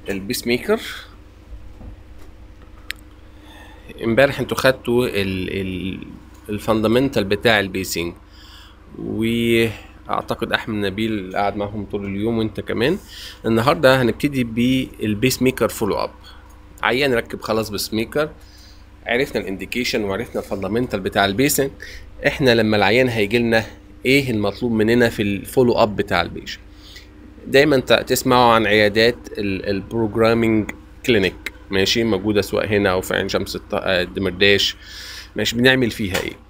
البيس ميكر امبارح انتوا خدتوا الفاندامنتال بتاع البيسنج واعتقد احمد نبيل قاعد معاهم طول اليوم وانت كمان النهارده هنبتدي بالبيس ميكر فولو اب عيان ركب خلاص بيس ميكر عرفنا الانديكيشن وعرفنا الفاندامنتال بتاع البيسنج احنا لما العيان هيجي لنا ايه المطلوب مننا في الفولو اب بتاع البيشن دايما ت- تسمعوا عن عيادات البروجرامينج كلينيك ماشي موجوده سواء هنا او في عين شمس الط- آه، الدمرداش ماشي بنعمل فيها ايه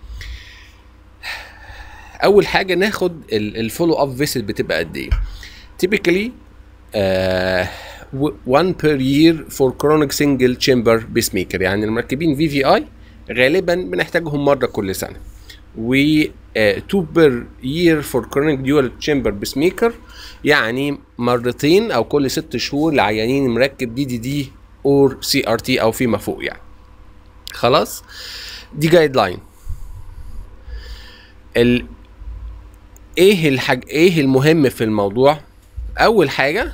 اول حاجه ناخد الفولو اب فيسل بتبقى قد ايه typically uh, one per year for chronic single chamber pacemaker يعني المركبين في في اي غالبا بنحتاجهم مره كل سنه و 2 بير يير فور كرونيك ديوال تشامبر بسميكر يعني مرتين او كل ست شهور لعيانين مركب دي دي دي اور سي ار تي او فيما فوق يعني خلاص دي جايد لاين ال ايه الحاج ايه المهم في الموضوع اول حاجه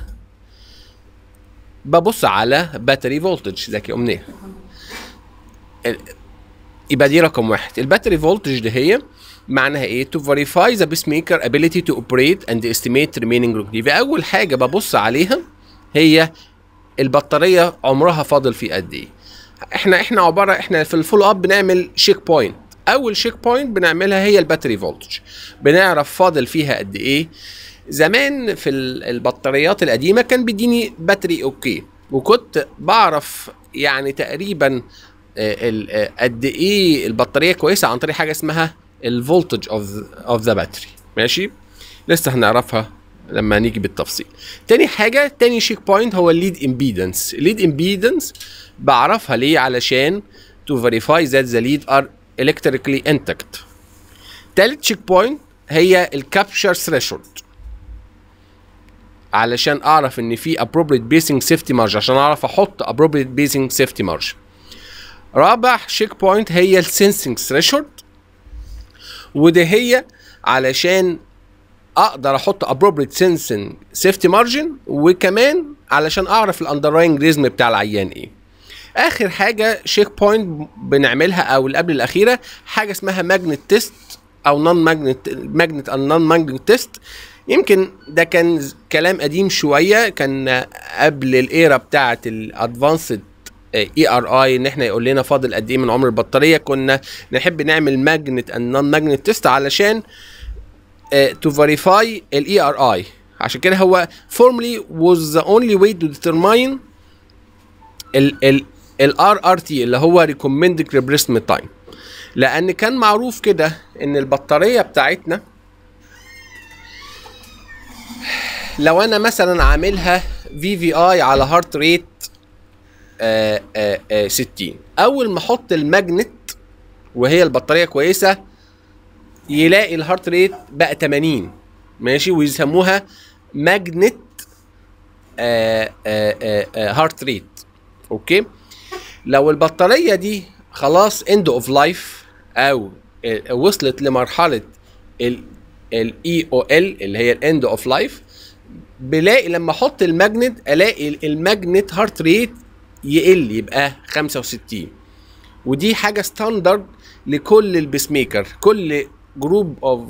ببص على باتري فولتج ذكي امنيه ال- يبقى دي رقم واحد الباتري فولتج دي هي معناها ايه to verify the pacemaker ability to operate and estimate remaining load يبقى اول حاجه ببص عليها هي البطاريه عمرها فاضل فيه قد ايه احنا احنا عباره احنا في الفولو اب بنعمل شيك بوينت اول شيك بوينت بنعملها هي الباتري فولتج بنعرف فاضل فيها قد ايه زمان في ال- البطاريات القديمه كان بيديني باتري اوكي وكنت بعرف يعني تقريبا آه، ال- آه، قد ايه البطاريه كويسه عن طريق حاجه اسمها الفولتج اوف اوف ذا باتري ماشي لسه هنعرفها لما نيجي بالتفصيل تاني حاجه تاني شيك بوينت هو الليد امبيدنس الليد امبيدنس بعرفها ليه علشان to verify that the lead are electrically intact تالت شيك بوينت هي الكابشر ثريشولد علشان اعرف ان في appropriate basing safety margin عشان اعرف احط appropriate basing safety margin رابع شيك بوينت هي السنسنج ثريشولد وده هي علشان اقدر احط appropriate sensing safety margin وكمان علشان اعرف الاندرلاين ريزم بتاع العيان ايه اخر حاجه شيك بوينت بنعملها او اللي قبل الاخيره حاجه اسمها ماجنت تيست او نون ماجنت ماجنت او نون ماجنت تيست يمكن ده كان ز- كلام قديم شويه كان قبل الايرا بتاعه الادفانسد اي ار اي ان احنا يقول لنا فاضل قد ايه من عمر البطاريه كنا نحب نعمل ماجنت اند نون ماجنت تيست علشان تو فيريفاي الاي ار اي عشان كده هو formally was the only way to determine ال ال الار ار تي اللي هو recommended replacement time لان كان معروف كده ان البطاريه بتاعتنا لو انا مثلا عاملها في في اي على هارت ريت آه، آه، آه، 60 اول ما احط الماجنت وهي البطاريه كويسه يلاقي الهارت ريت بقى 80 ماشي ويسموها ماجنت هارت ريت اوكي لو البطاريه دي خلاص اند اوف لايف او آه، وصلت لمرحله الاي او ال اللي هي الاند اوف لايف بلاقي لما احط الماجنت الاقي الماجنت هارت ريت يقل يبقى 65 ودي حاجه ستاندرد لكل البيس ميكر كل جروب اوف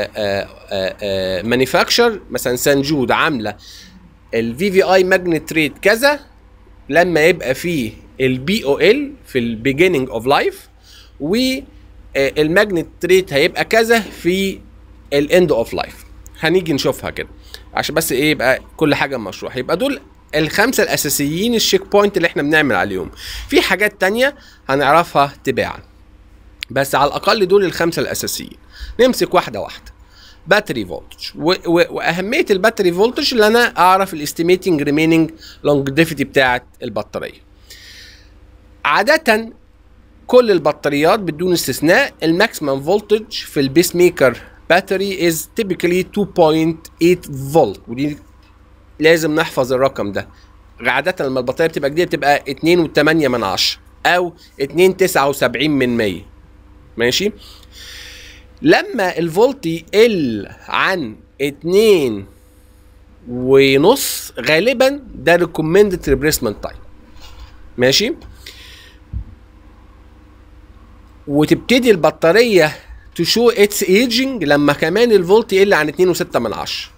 مانيفاكتشر مثلا سانجود عامله الفي في اي ماجنت ريت كذا لما يبقى فيه البي او ال في البيجيننج اوف لايف والماجنت ريت هيبقى كذا في الاند اوف لايف هنيجي نشوفها كده عشان بس ايه يبقى كل حاجه مشروح يبقى دول الخمسه الاساسيين الشيك بوينت اللي احنا بنعمل عليهم في حاجات تانية هنعرفها تباعا بس على الاقل دول الخمسه الاساسيين نمسك واحده واحده باتري فولتج و- و- واهميه الباتري فولتج اللي انا اعرف الاستيميتنج ريميننج لونجيفيتي بتاعه البطاريه عاده كل البطاريات بدون استثناء الماكسيمم فولتج في البيس ميكر باتري از typically 2.8 فولت ودي لازم نحفظ الرقم ده عادة لما البطارية بتبقى جديدة بتبقى 2.8 من عشرة أو 2.79 من 100 ماشي لما الفولت يقل عن 2 ونص غالبا ده ريكومندد ريبليسمنت تايم ماشي وتبتدي البطاريه تشو اتس ايجنج لما كمان الفولت يقل عن 2.6 من عشرة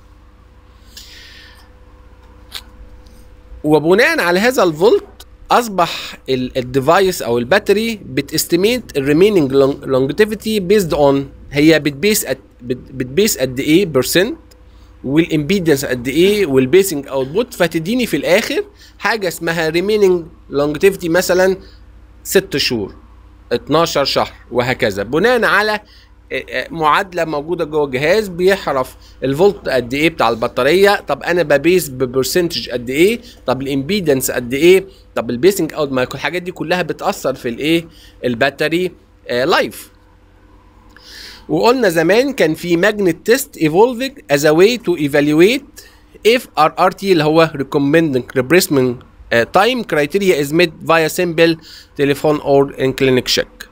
وبناء على هذا الفولت اصبح الديفايس او الباتري بتستيميت الريميننج لونجيفيتي بيزد اون هي بتبيس بتبيس قد ايه بيرسنت والامبيدنس قد ايه والبيسنج اوتبوت فتديني في الاخر حاجه اسمها ريميننج لونجيفيتي مثلا 6 شهور 12 شهر وهكذا بناء على معادله موجوده جوه الجهاز بيحرف الفولت قد ايه بتاع البطاريه طب انا ببيس ببرسنتج قد ايه طب الامبيدنس قد ايه طب البيسنج اوت ما الحاجات دي كلها بتاثر في الايه الباتري آه لايف وقلنا زمان كان في ماجنت تيست ايفولفينج از ا واي تو ايفالويت if RRT اللي هو recommended replacement uh, time criteria is met via simple telephone or in clinic check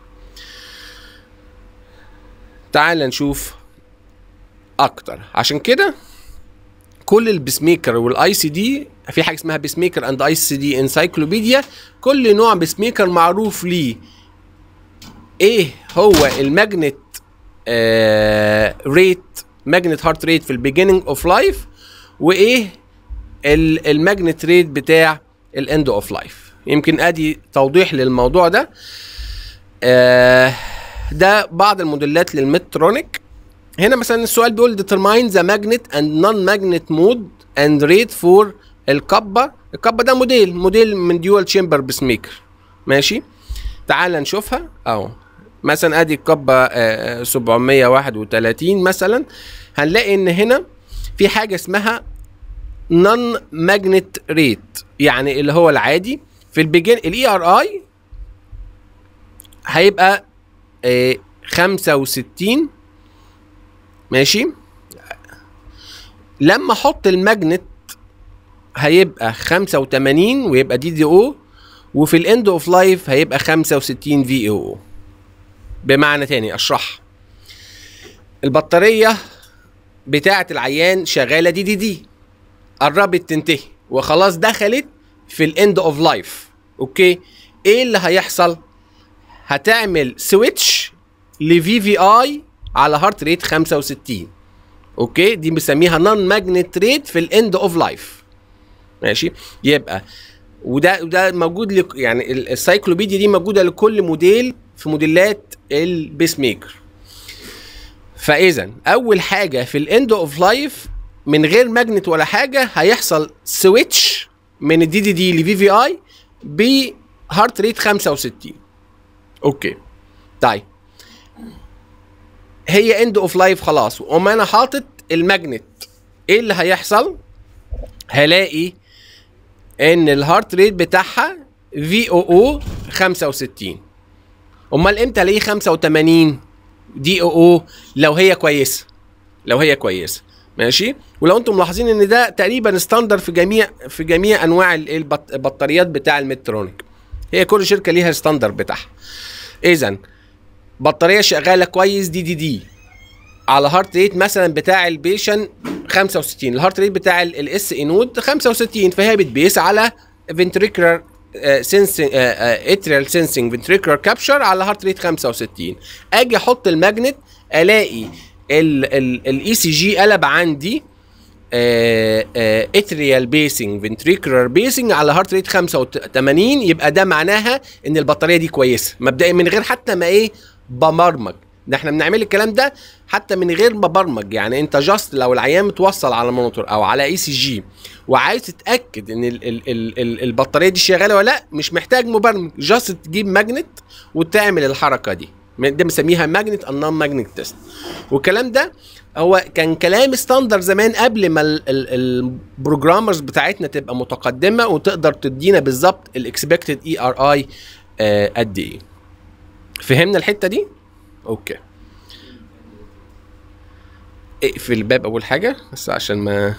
تعال نشوف اكتر عشان كده كل البيس ميكر والاي سي دي في حاجه اسمها بيس ميكر اند اي سي دي انسايكلوبيديا كل نوع بيس ميكر معروف ليه ايه هو الماجنت آه ريت ماجنت هارت ريت في البيجيننج اوف لايف وايه الماجنت ريت بتاع الاند اوف لايف يمكن ادي توضيح للموضوع ده آه ده بعض الموديلات للمترونيك هنا مثلا السؤال بيقول determine the magnet and non-magnet mode and rate for الكبة الكبة ده موديل موديل من ديوال تشامبر بسميكر ماشي تعال نشوفها اهو مثلا ادي الكبة آه 731 مثلا هنلاقي ان هنا في حاجة اسمها نون ماجنت ريت يعني اللي هو العادي في البيجن الاي ار اي هيبقى آه 65 ماشي لما احط الماجنت هيبقى 85 ويبقى دي دي او وفي الاند اوف لايف هيبقى 65 في او بمعنى تاني اشرح البطاريه بتاعه العيان شغاله دي دي دي قربت تنتهي وخلاص دخلت في الاند اوف لايف اوكي ايه اللي هيحصل هتعمل سويتش لفي في اي على هارت ريت 65 اوكي دي بنسميها نون ماجنت ريت في الاند اوف لايف ماشي يبقى وده وده موجود لك يعني السايكلوبيديا دي موجوده لكل موديل في موديلات البيس ميكر فاذا اول حاجه في الاند اوف لايف من غير ماجنت ولا حاجه هيحصل سويتش من الدي دي دي لفي في اي بهارت ريت 65 اوكي طيب هي اند اوف لايف خلاص وما انا حاطط الماجنت ايه اللي هيحصل هلاقي ان الهارت ريت بتاعها في او او 65 امال امتى الاقيه 85 دي او او لو هي كويسه لو هي كويسه ماشي ولو انتم ملاحظين ان ده تقريبا ستاندر في جميع في جميع انواع البطاريات بتاع المترونيك هي كل شركه ليها ستاندر بتاعها اذا بطاريه شغاله كويس دي دي دي على هارت ريت مثلا بتاع البيشن 65 الهارت ريت بتاع الاس اي نود 65 فهي بتبيس على فنتريكولار سنسنج اتريال سنسنج فنتريكولار كابشر على هارت ريت 65 اجي احط الماجنت الاقي الاي سي جي قلب عندي اتريال بيسنج فنتريكولار بيسنج على هارت ريت 85 يبقى ده معناها ان البطاريه دي كويسه مبدئيا من غير حتى ما ايه بمرمج ده احنا بنعمل الكلام ده حتى من غير ما برمج يعني انت جاست لو العيان متوصل على مونيتور او على اي سي جي وعايز تتاكد ان ال ال ال ال البطاريه دي شغاله ولا لا مش محتاج مبرمج جاست تجيب ماجنت وتعمل الحركه دي ده بنسميها ماجنت ان نون ماجنت تيست والكلام ده هو كان كلام ستاندر زمان قبل ما البروجرامرز بتاعتنا تبقى متقدمه وتقدر تدينا بالظبط الاكسبكتد اي ار اي قد ايه فهمنا الحته دي اوكي اقفل الباب اول حاجه بس عشان ما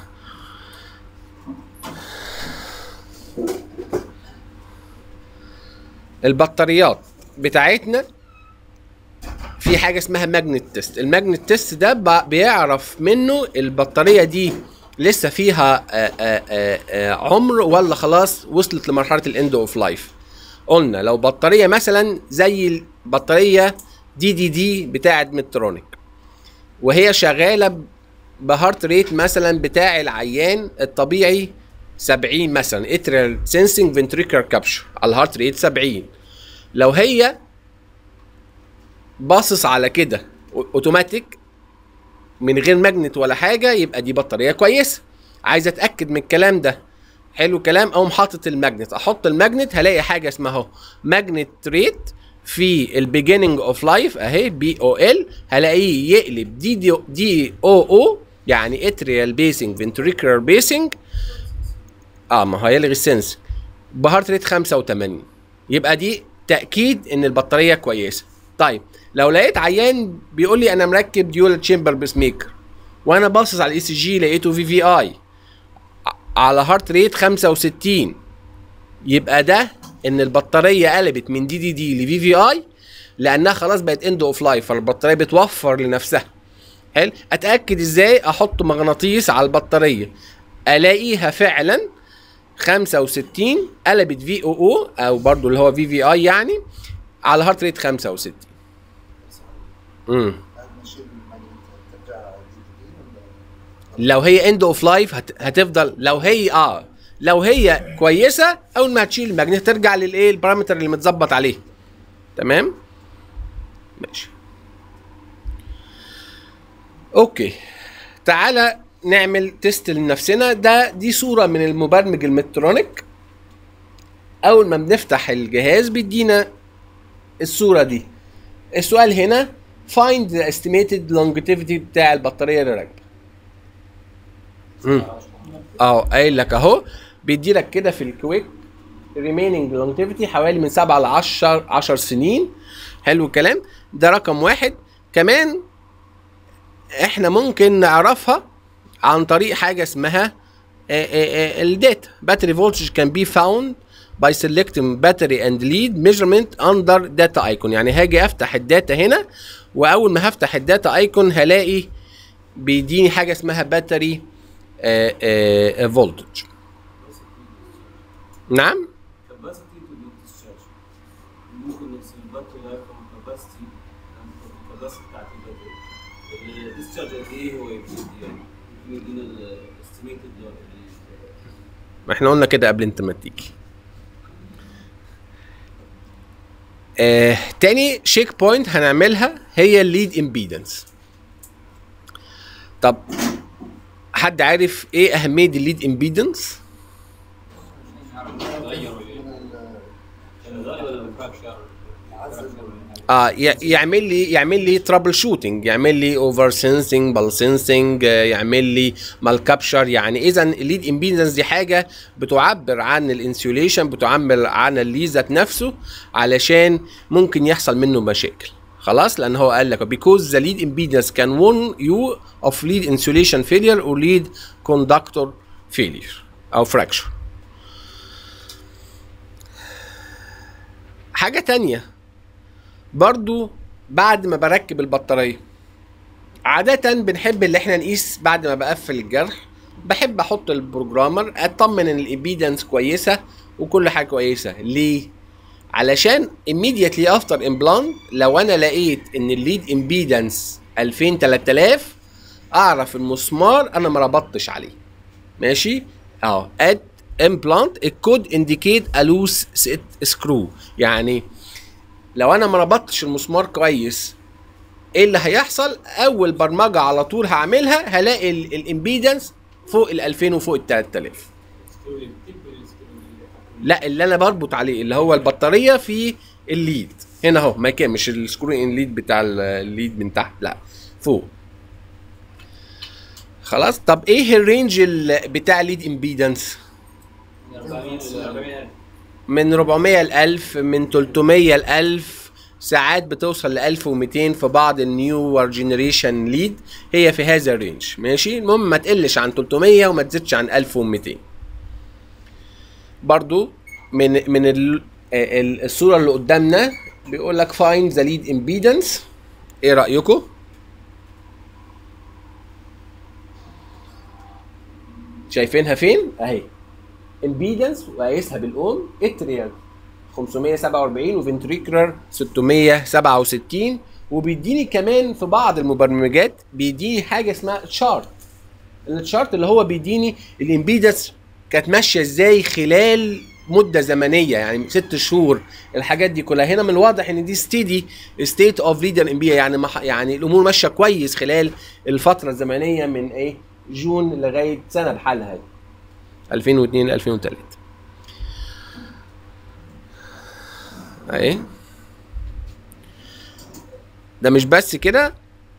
البطاريات بتاعتنا في حاجه اسمها ماجنت تيست الماجنت تيست ده بيعرف منه البطاريه دي لسه فيها آه، آه، آه، آه، عمر ولا خلاص وصلت لمرحله الاند اوف لايف قلنا لو بطاريه مثلا زي البطاريه دي دي دي بتاعه مترونيك وهي شغاله بهارت ريت مثلا بتاع العيان الطبيعي 70 مثلا اتريال سينسنج فنتريكر كابشر على الهارت ريت 70 لو هي باصص على كده اوتوماتيك من غير ماجنت ولا حاجه يبقى دي بطاريه كويسه عايز اتاكد من الكلام ده حلو الكلام اقوم حاطط الماجنت احط الماجنت هلاقي حاجه اسمها اهو ماجنت ريت في البيجيننج اوف لايف اهي بي او ال هلاقيه يقلب دي دي, دي او او يعني اتريال بيسنج فنتريكولار بيسنج اه ما هيلغي السنس بهارت ريت 85 يبقى دي تاكيد ان البطاريه كويسه طيب لو لقيت عيان بيقول لي انا مركب ديول تشامبر بيس ميكر وانا باصص على الاي سي جي لقيته في في اي على هارت ريت 65 يبقى ده ان البطاريه قلبت من دي دي دي لفي في اي لانها خلاص بقت اند اوف لايف فالبطاريه بتوفر لنفسها حلو اتاكد ازاي احط مغناطيس على البطاريه الاقيها فعلا 65 قلبت في او او او برضو اللي هو في في اي يعني على هارت ريت 65 امم هل نشيل الماجنت ترجع دي دي ولا لو هي اند اوف لايف هتفضل لو هي اه لو هي كويسه اول ما هتشيل الماجنت ترجع للايه البارامتر اللي متظبط عليه تمام ماشي اوكي تعالى نعمل تيست لنفسنا ده دي صوره من المبرمج المترونيك اول ما بنفتح الجهاز بيدينا الصوره دي السؤال هنا find the estimated longevity بتاع البطاريه اللي راكبه مم. اه قايل لك اهو بيدي لك كده في الكويك remaining longevity حوالي من 7 ل 10 10 سنين حلو الكلام ده رقم واحد كمان احنا ممكن نعرفها عن طريق حاجه اسمها الداتا battery voltage can be found by selecting battery and lead measurement under data icon يعني هاجي افتح الداتا هنا واول ما هفتح الداتا ايكون هلاقي بيديني حاجه اسمها باتري فولتج نعم capacity to be discharged ممكن نفس الباتري لايف كاباسيتي الكاباسيتي بتاعت الباتري الديسشارج قد ايه هو يفيد يعني ممكن يدينا الاستيميتد ما احنا قلنا كده قبل انت ما تيجي آه تاني شيك بوينت هنعملها هي الليد امبيدنس طب حد عارف ايه اهميه الليد امبيدنس اه ي- يعمل لي يعمل لي ترابل شوتنج يعمل لي اوفر سنسنج بل سنسنج يعمل لي مال كابشر يعني اذا الليد امبيدنس دي حاجه بتعبر عن الانسيوليشن بتعبر عن الليد ذات نفسه علشان ممكن يحصل منه مشاكل خلاص لان هو قال لك because the lead impedance can warn you of lead insulation failure or lead conductor failure او fracture حاجه تانية برضو بعد ما بركب البطاريه عادة بنحب اللي احنا نقيس بعد ما بقفل الجرح بحب احط البروجرامر اطمن ان الامبيدنس كويسة وكل حاجة كويسة ليه؟ علشان immediately after implant لو انا لقيت ان الليد امبيدنس 2000 3000 اعرف المسمار انا ما ربطتش عليه ماشي اه at implant it could indicate a loose set screw يعني لو انا ما ربطتش المسمار كويس ايه اللي هيحصل اول برمجه على طول هعملها هلاقي ال- الامبيدنس فوق ال 2000 وفوق ال 3000 لا اللي انا بربط عليه اللي هو البطاريه في الليد هنا اهو ما كان مش السكرو ان ليد بتاع ال- الليد من تحت لا فوق خلاص طب ايه الرينج ال- بتاع الليد امبيدنس من 400 ل 1000 من 300 ل 1000 ساعات بتوصل ل 1200 في بعض النيور جنريشن ليد هي في هذا الرينج ماشي المهم ما تقلش عن 300 وما تزيدش عن 1200 برضو من من ال- ال- الصوره اللي قدامنا بيقول لك find the lead impedance ايه رايكم شايفينها فين اهي امبيدنس وقايسها بالاوم اتريال 547 وفنتريكولار 667 وبيديني كمان في بعض المبرمجات بيديني حاجه اسمها تشارت التشارت اللي هو بيديني الامبيدنس كانت ماشيه ازاي خلال مده زمنيه يعني ست شهور الحاجات دي كلها هنا من الواضح ان دي ستيدي ستيت اوف ليدر امبيا يعني مح يعني الامور ماشيه كويس خلال الفتره الزمنيه من ايه جون لغايه سنه بحالها 2002 ل 2003 اهي ده مش بس كده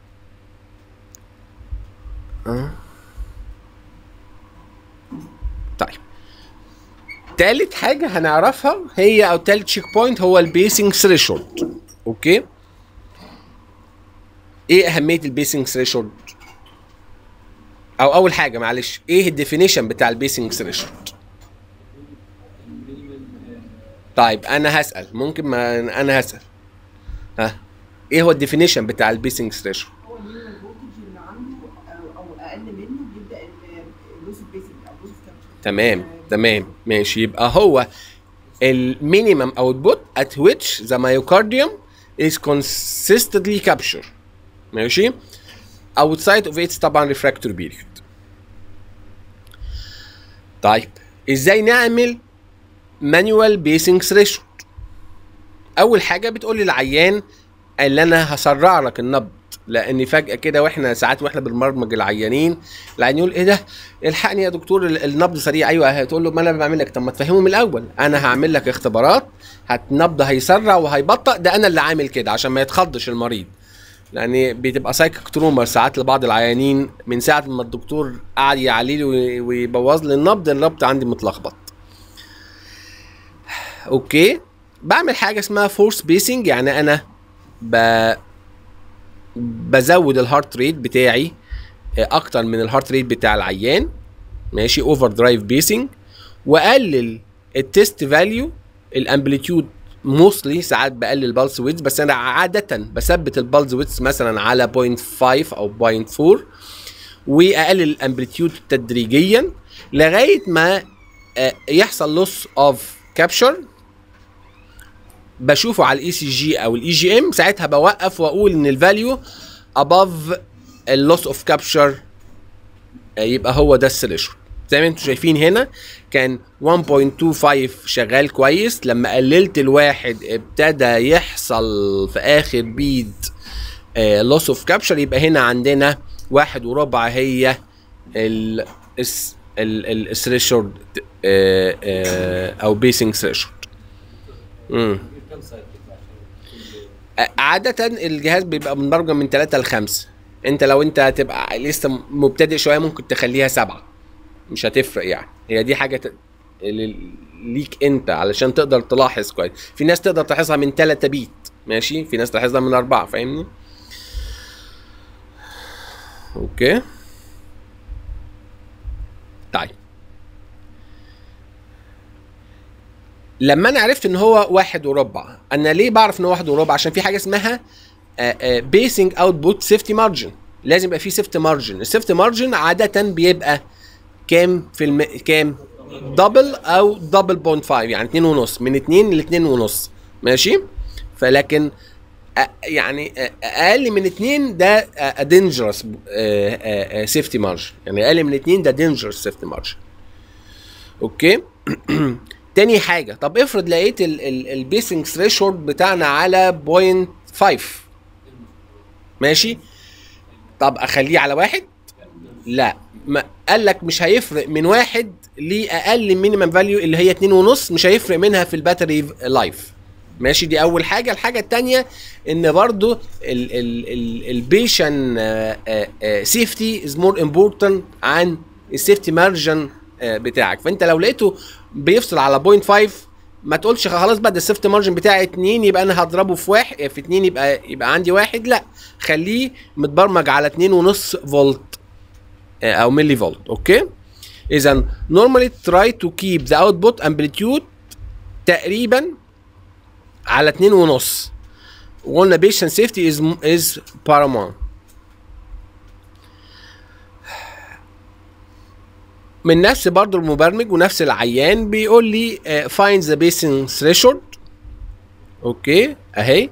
اه طيب تالت حاجة هنعرفها هي أو تالت تشيك بوينت هو البيسنج ثريشولد أوكي إيه أهمية البيسنج ثريشولد؟ أو أول حاجة معلش إيه الديفينيشن بتاع البيسنج ثريشولد؟ طيب أنا هسأل ممكن ما أنا هسأل ها إيه هو الديفينيشن بتاع البيسنج ثريشولد؟ هو المينيمال فولتج اللي عنده او او اقل منه بيبدا اللوس بيسنج او لوس كابتشر تمام تمام ماشي يبقى هو المينيمم output at which the myocardium is consistently captured ماشي outside of its طبعا refractory period طيب ازاي نعمل manual basing threshold اول حاجه بتقول للعيان اللي انا هسرع لك النبض لان فجاه كده واحنا ساعات واحنا بنبرمج العيانين العيان يقول ايه ده الحقني يا دكتور ال- النبض سريع ايوه هتقول له ما انا بعمل لك طب ما تفهمه من الاول انا هعمل لك اختبارات هت- النبض هيسرع وهيبطأ ده انا اللي عامل كده عشان ما يتخضش المريض لان بتبقى سايكك ترومر ساعات لبعض العيانين من ساعه ما الدكتور قعد يعلي لي وي- ويبوظ لي النبض النبض عندي متلخبط اوكي بعمل حاجه اسمها فورس بيسنج يعني انا ب... بزود الهارت ريت بتاعي آه، اكتر من الهارت ريت بتاع العيان ماشي اوفر درايف بيسنج واقلل التست فاليو الامبليتيود موستلي ساعات بقلل البلس ويتس بس انا عاده بثبت البلس ويتس مثلا على 0.5 او 0.4 واقلل الامبليتيود تدريجيا لغايه ما آه، يحصل لوس اوف كابشر بشوفه على الاي سي جي او الاي جي ام ساعتها بوقف واقول ان الفاليو above اللوس اوف كابشر يبقى هو ده الثريشولد زي ما انتم شايفين هنا كان 1.25 شغال كويس لما قللت الواحد ابتدى يحصل في اخر بيد لوس اوف كابشر يبقى هنا عندنا واحد وربع هي ال الثريشولد او بيسنج ثريشولد امم كم سايكل عشان كل- عادة الجهاز بيبقى مبرمج من 3 ل 5 انت لو انت هتبقى لسه مبتدئ شويه ممكن تخليها سبعة مش هتفرق يعني هي دي حاجه ت... ل- ليك انت علشان تقدر تلاحظ كويس في ناس تقدر تلاحظها من 3 بيت ماشي في ناس تلاحظها من أربعة فاهمني اوكي طيب لما انا عرفت ان هو واحد وربع انا ليه بعرف ان هو واحد وربع عشان في حاجه اسمها بيسنج اوتبوت سيفتي مارجن لازم يبقى في سيفتي مارجن السيفتي مارجن عاده بيبقى كام في الم... كام دبل او دبل بوينت 5 يعني 2 ونص من 2 ل 2 ونص ماشي فلكن أ- يعني أ- اقل من 2 ده دينجرس سيفتي مارجن يعني اقل من 2 ده دينجرس سيفتي مارجن اوكي تاني حاجه طب افرض لقيت البيسنج ثريشولد بتاعنا على بوينت 5 ماشي طب اخليه على واحد لا ما قال لك مش هيفرق من واحد لاقل مينيمم فاليو اللي هي اتنين ونص مش هيفرق منها في الباتري لايف ماشي دي اول حاجه الحاجه التانية ان برضو البيشن سيفتي از مور امبورتنت عن السيفتي مارجن بتاعك فانت لو لقيته بيفصل على 0.5 ما تقولش خلاص بقى ده السيفتي مارجن بتاعي 2 يبقى انا هضربه في واحد في 2 يبقى يبقى عندي واحد لا خليه متبرمج على 2.5 فولت آه، او ملي فولت اوكي اذا normally try to keep the output amplitude تقريبا على 2 ونص وقلنا patient safety is is paramount من نفس برضو المبرمج ونفس العيان بيقول لي آه، find the basing threshold اوكي اهي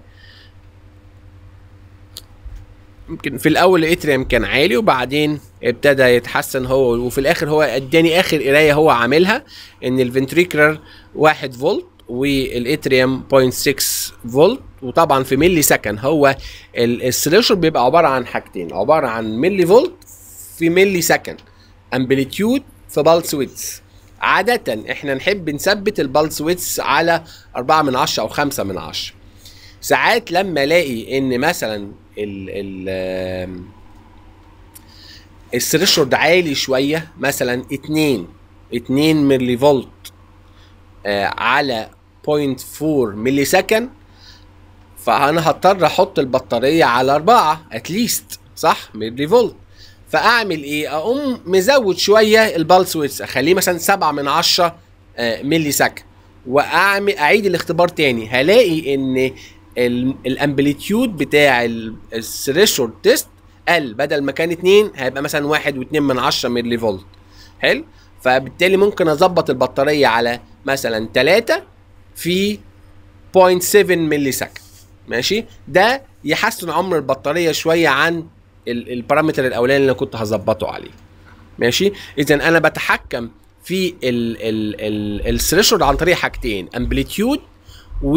يمكن في الاول الاتريم كان عالي وبعدين ابتدى يتحسن هو وفي الاخر هو اداني اخر قرايه هو عاملها ان الفنتريكولار 1 فولت والاتريم 0.6 فولت وطبعا في ملي سكند هو الثريشولد بيبقى عباره عن حاجتين عباره عن ملي فولت في ملي سكند امبليتيود في بالس ويتس عادة احنا نحب نثبت البلس ويتس على 4 من 10 او 5 من 10 ساعات لما الاقي ان مثلا ال ال آم، الثريشولد عالي شويه مثلا 2 2 ملي فولت آه، على 0.4 ملي سكند فانا هضطر احط البطاريه على 4 اتليست صح ملي فولت فاعمل ايه اقوم مزود شويه البلس ويتس اخليه مثلا 7 من 10 آه، ملي سكند واعمل اعيد الاختبار تاني هلاقي ان ال- الامبليتيود بتاع الثريشولد تيست قل بدل ما كان 2 هيبقى مثلا 1 و2 من 10 ملي فولت حلو فبالتالي ممكن اظبط البطاريه على مثلا 3 في 0.7 ملي سكند ماشي ده يحسن عمر البطاريه شويه عن ال- البارامتر الاولاني اللي أنا كنت هظبطه عليه ماشي اذا انا بتحكم في الثريشولد عن طريق حاجتين امبليتيود و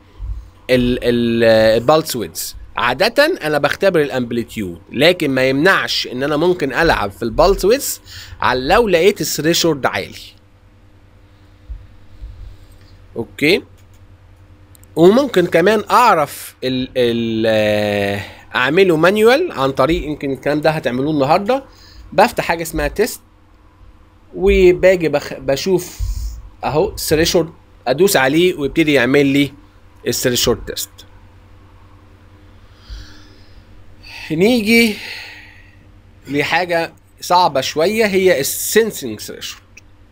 البالس ويدز عادة انا بختبر الامبليتيود لكن ما يمنعش ان انا ممكن العب في البالس ويدز على لو لقيت الثريشولد عالي اوكي وممكن كمان اعرف ال ال آه، اعمله مانيوال عن طريق يمكن الكلام ده هتعملوه النهارده بفتح حاجه اسمها تيست وباجي بخ... بشوف اهو ثريشولد ادوس عليه ويبتدي يعمل لي الثريشولد تيست نيجي لحاجه صعبه شويه هي السنسنج ثريشولد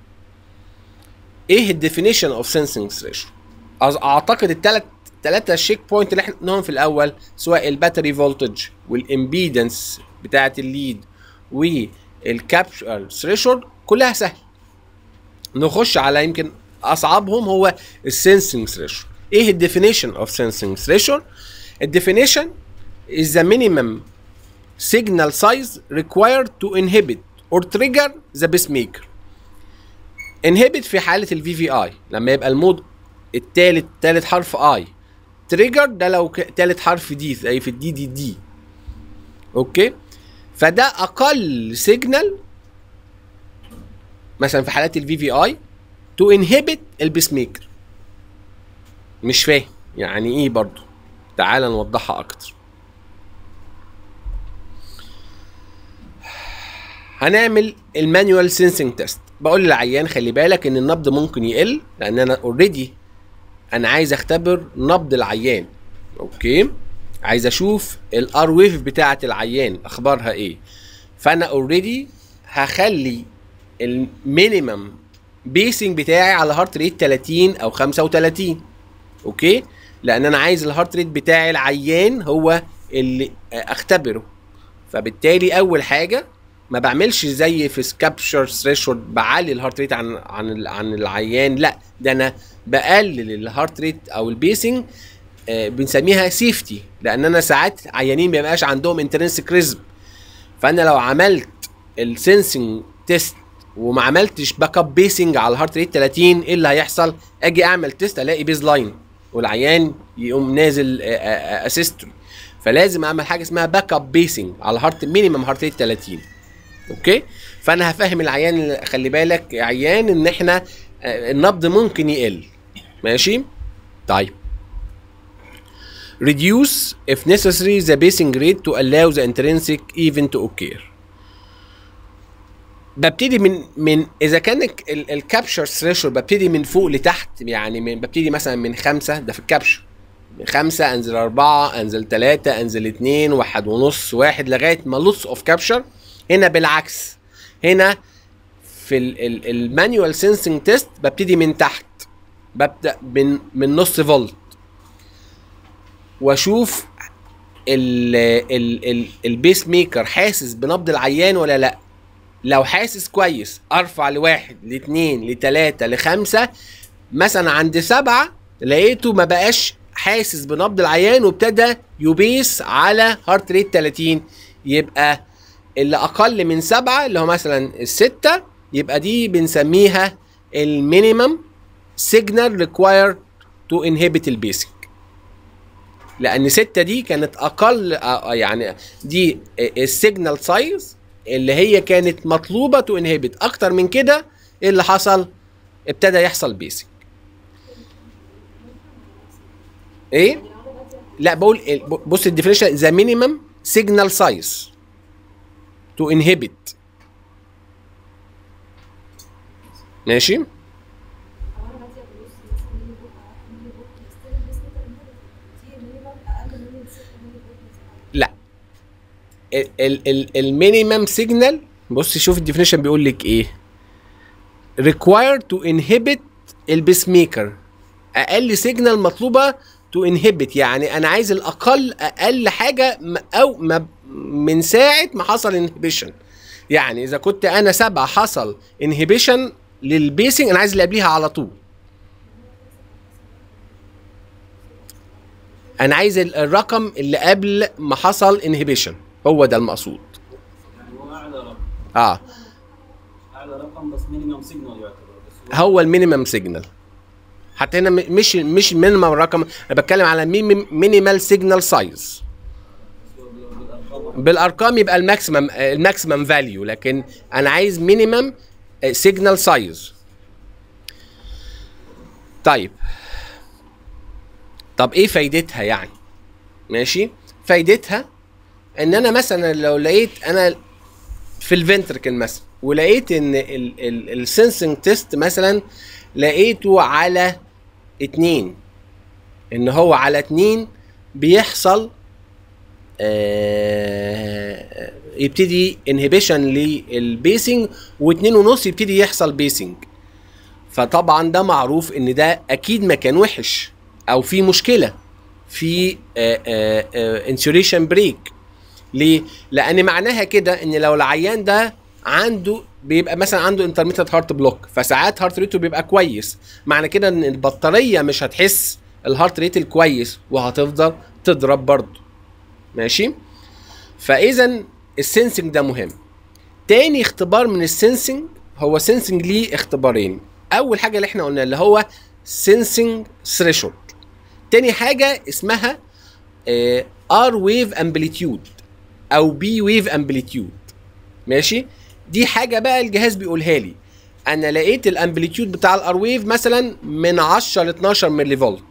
ايه الديفينيشن اوف سنسنج ثريشولد اعتقد الثلاث ثلاثة شيك بوينت اللي احنا قلناهم في الاول سواء الباتري فولتج والامبيدنس بتاعه الليد والكابشر ثريشولد كلها سهل نخش على يمكن اصعبهم هو السنسنج ثريشولد ايه الديفينيشن اوف سنسنج ثريشولد الديفينيشن is the minimum signal size required to inhibit or trigger the pacemaker inhibit في حالة ال VVI لما يبقى المود التالت تالت حرف I trigger ده لو ك- تالت حرف دي زي في الدي دي دي اوكي فده اقل سيجنال مثلا في حالات الفي في اي تو انهبت البيس ميكر مش فاهم يعني ايه برضو تعال نوضحها اكتر هنعمل المانيوال سينسنج تيست بقول للعيان خلي بالك ان النبض ممكن يقل لان انا اوريدي انا عايز اختبر نبض العيان اوكي عايز اشوف الار ويف بتاعه العيان اخبارها ايه فانا اوريدي هخلي المينيمم بيسنج بتاعي على هارت ريت 30 او 35 اوكي لان انا عايز الهارت ريت بتاعي العيان هو اللي اختبره فبالتالي اول حاجه ما بعملش زي في سكابشر ثريشولد بعلي الهارت ريت عن عن عن العيان لا ده انا بقلل الهارت ريت او البيسنج آه، بنسميها سيفتي لان انا ساعات عيانين ما بيبقاش عندهم انترنسك ريزم فانا لو عملت السنسنج تيست وما عملتش باك اب بيسنج على الهارت ريت 30 ايه اللي هيحصل اجي اعمل تيست الاقي بيز لاين والعيان يقوم نازل اسيستري فلازم اعمل حاجه اسمها باك اب بيسنج على هارت مينيمم هارت ريت 30 اوكي فانا هفهم العيان خلي بالك يا عيان ان احنا آه، النبض ممكن يقل ماشي طيب reduce if necessary the basing rate to allow the intrinsic even to occur ببتدي من من اذا كان الكابشر ثريشولد ببتدي من فوق لتحت يعني من ببتدي مثلا من خمسه ده في الكابشر من خمسه انزل اربعه انزل ثلاثه انزل اثنين واحد ونص واحد لغايه ما لوس اوف كابشر هنا بالعكس هنا في المانيوال سينسنج تيست ببتدي من تحت ببدا من من نص فولت واشوف ال ال ال البيس ميكر حاسس بنبض العيان ولا لا لو حاسس كويس ارفع لواحد لاتنين لتلاته لخمسه مثلا عند سبعه لقيته ما بقاش حاسس بنبض العيان وابتدى يبيس على هارت ريت 30 يبقى اللي اقل من سبعه اللي هو مثلا السته يبقى دي بنسميها المينيمم سيجنال ريكوايرد تو انهبت البيسنج لان ستة دي كانت اقل آه، يعني دي السيجنال سايز اللي هي كانت مطلوبه تو انهبت اكتر من كده ايه اللي حصل ابتدى يحصل بيسنج ايه لا بقول ال- بص الديفينيشن ذا مينيمم سيجنال سايز تو انهبت ماشي هو انا بدي ابص مثلا ملي فولت او ملي فولت ستيل البيس ميكر انهبت دي مينيمم اقل من 6 ملي فولت مثلا لا ال- ال- المينيمم سيجنال بص شوف الديفينيشن بيقول لك ايه required to inhibit البيس ميكر اقل سيجنال مطلوبه تو انهبت يعني انا عايز الاقل اقل حاجه م- او ما من ساعه ما حصل انهبيشن يعني اذا كنت انا سبعه حصل انهبيشن للبيسنج انا عايز اللي قبليها على طول انا عايز ال- الرقم اللي قبل ما حصل انهبيشن هو ده المقصود يعني هو اعلى رقم اه اعلى رقم بس مينيمم سيجنال يعتبر بس هو هو المينيمم سيجنال حتى هنا م- مش مش مينيمم رقم انا بتكلم على مينيمال سيجنال سايز بس هو بال- بالارقام بالارقام يبقى الماكسيمم الماكسيمم فاليو لكن انا عايز مينيمم سيجنال سايز طيب طب ايه فايدتها يعني ماشي فايدتها ان انا مثلا لو لقيت انا في الفنتركل مثلا ولقيت ان السنسنج تيست مثلا لقيته على اتنين ان هو على اتنين بيحصل آه، يبتدي انهبيشن للبيسنج واتنين ونص يبتدي يحصل بيسنج فطبعا ده معروف ان ده اكيد مكان وحش او في مشكله في انسوريشن بريك ليه؟ لان معناها كده ان لو العيان ده عنده بيبقى مثلا عنده انترميتد هارت بلوك فساعات هارت ريته بيبقى كويس معنى كده ان البطاريه مش هتحس الهارت ريت الكويس وهتفضل تضرب برضه ماشي فاذا السنسنج ده مهم تاني اختبار من السنسنج هو سنسنج ليه اختبارين اول حاجه اللي احنا قلنا اللي هو سنسنج ثريشولد تاني حاجه اسمها ار ويف امبليتيود او بي ويف امبليتيود ماشي دي حاجه بقى الجهاز بيقولها لي انا لقيت الامبليتيود بتاع الار ويف مثلا من 10 ل 12 ملي فولت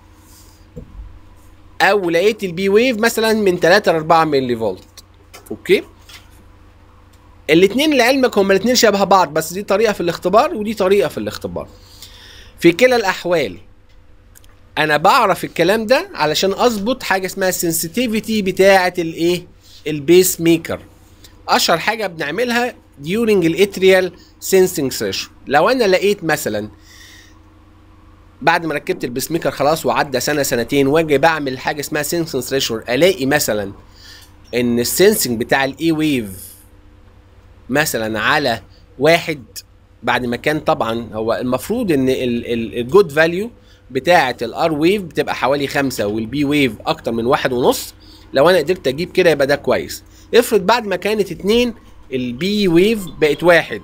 او لقيت البي ويف مثلا من 3 ل 4 ملي فولت اوكي الاثنين لعلمك هما الاثنين شبه بعض بس دي طريقه في الاختبار ودي طريقه في الاختبار في كلا الاحوال انا بعرف الكلام ده علشان اظبط حاجه اسمها السنسيتيفيتي بتاعه الايه البيس ميكر اشهر حاجه بنعملها during الاتريال سينسنج سيشن لو انا لقيت مثلا بعد ما ركبت البيس ميكر خلاص وعدى سنه سنتين واجي بعمل حاجه اسمها سينسنج ثريشولد الاقي مثلا ان السنسنج بتاع الاي ويف مثلا على واحد بعد ما كان طبعا هو المفروض ان الجود فاليو بتاعه الار ويف بتبقى حوالي خمسة والبي ويف اكتر من واحد ونص لو انا قدرت اجيب كده يبقى ده كويس افرض بعد ما كانت اتنين البي ويف بقت واحد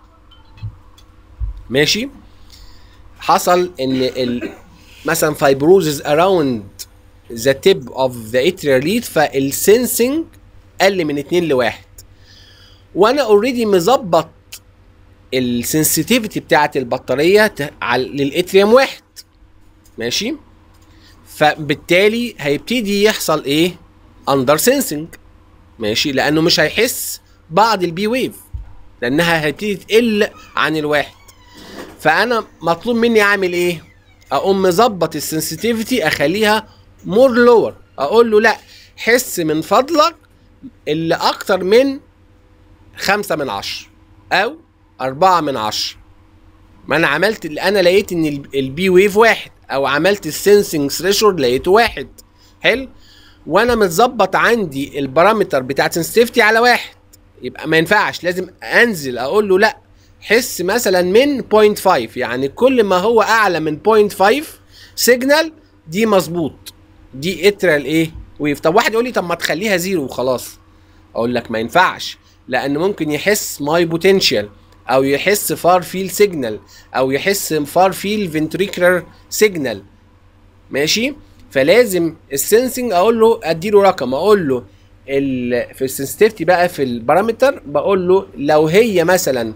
ماشي حصل ان ال مثلا فايبروزز اراوند ذا تيب اوف ذا اتريال ليد فالسنسنج قل من اتنين لواحد وانا اوريدي مظبط السنسيتيفيتي بتاعت البطاريه ت- على- للاتريوم واحد ماشي فبالتالي هيبتدي يحصل ايه اندر سنسنج ماشي لانه مش هيحس بعض البي ويف لانها هتبتدي تقل عن الواحد فانا مطلوب مني اعمل ايه اقوم مظبط السنسيتيفيتي اخليها مور لور اقول له لا حس من فضلك اللي اكتر من خمسة من عشرة او أربعة من عشرة ما انا عملت انا لقيت ان ال- البي ويف واحد او عملت السنسنج ثريشولد لقيته واحد حلو وانا متظبط عندي البارامتر بتاع سنسيتيفيتي على واحد يبقى ما ينفعش لازم انزل اقول له لا حس مثلا من 0.5 يعني كل ما هو اعلى من 0.5 سيجنال دي مظبوط دي اترال ايه ويف طب واحد يقول لي طب ما تخليها زيرو وخلاص اقول لك ما ينفعش لان ممكن يحس ماي بوتنشال او يحس فار فيل سيجنال او يحس فار فيل فنتريكولار سيجنال ماشي فلازم السنسنج اقول له اديله رقم اقول له ال في السنسيتيفيتي بقى في البارامتر بقول له لو هي مثلا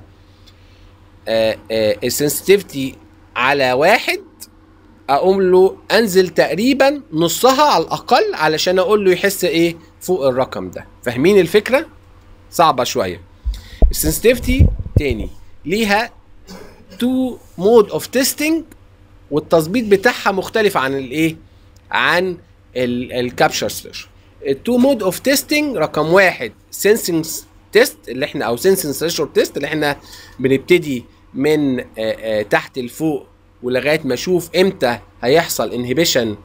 السنسيتيفيتي على واحد اقوم له انزل تقريبا نصها على الاقل علشان اقول له يحس ايه فوق الرقم ده فاهمين الفكره صعبه شويه السنسيتيفيتي تاني ليها تو مود اوف تيستنج والتظبيط بتاعها مختلف عن الايه عن الكابشر سلاش التو مود اوف تيستنج رقم واحد سنسنج تيست اللي احنا او سنسنج ثريشولد تيست اللي احنا بنبتدي من آه، آه، تحت لفوق ولغايه ما اشوف امتى هيحصل انهبيشن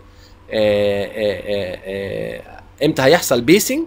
امتى هيحصل بيسنج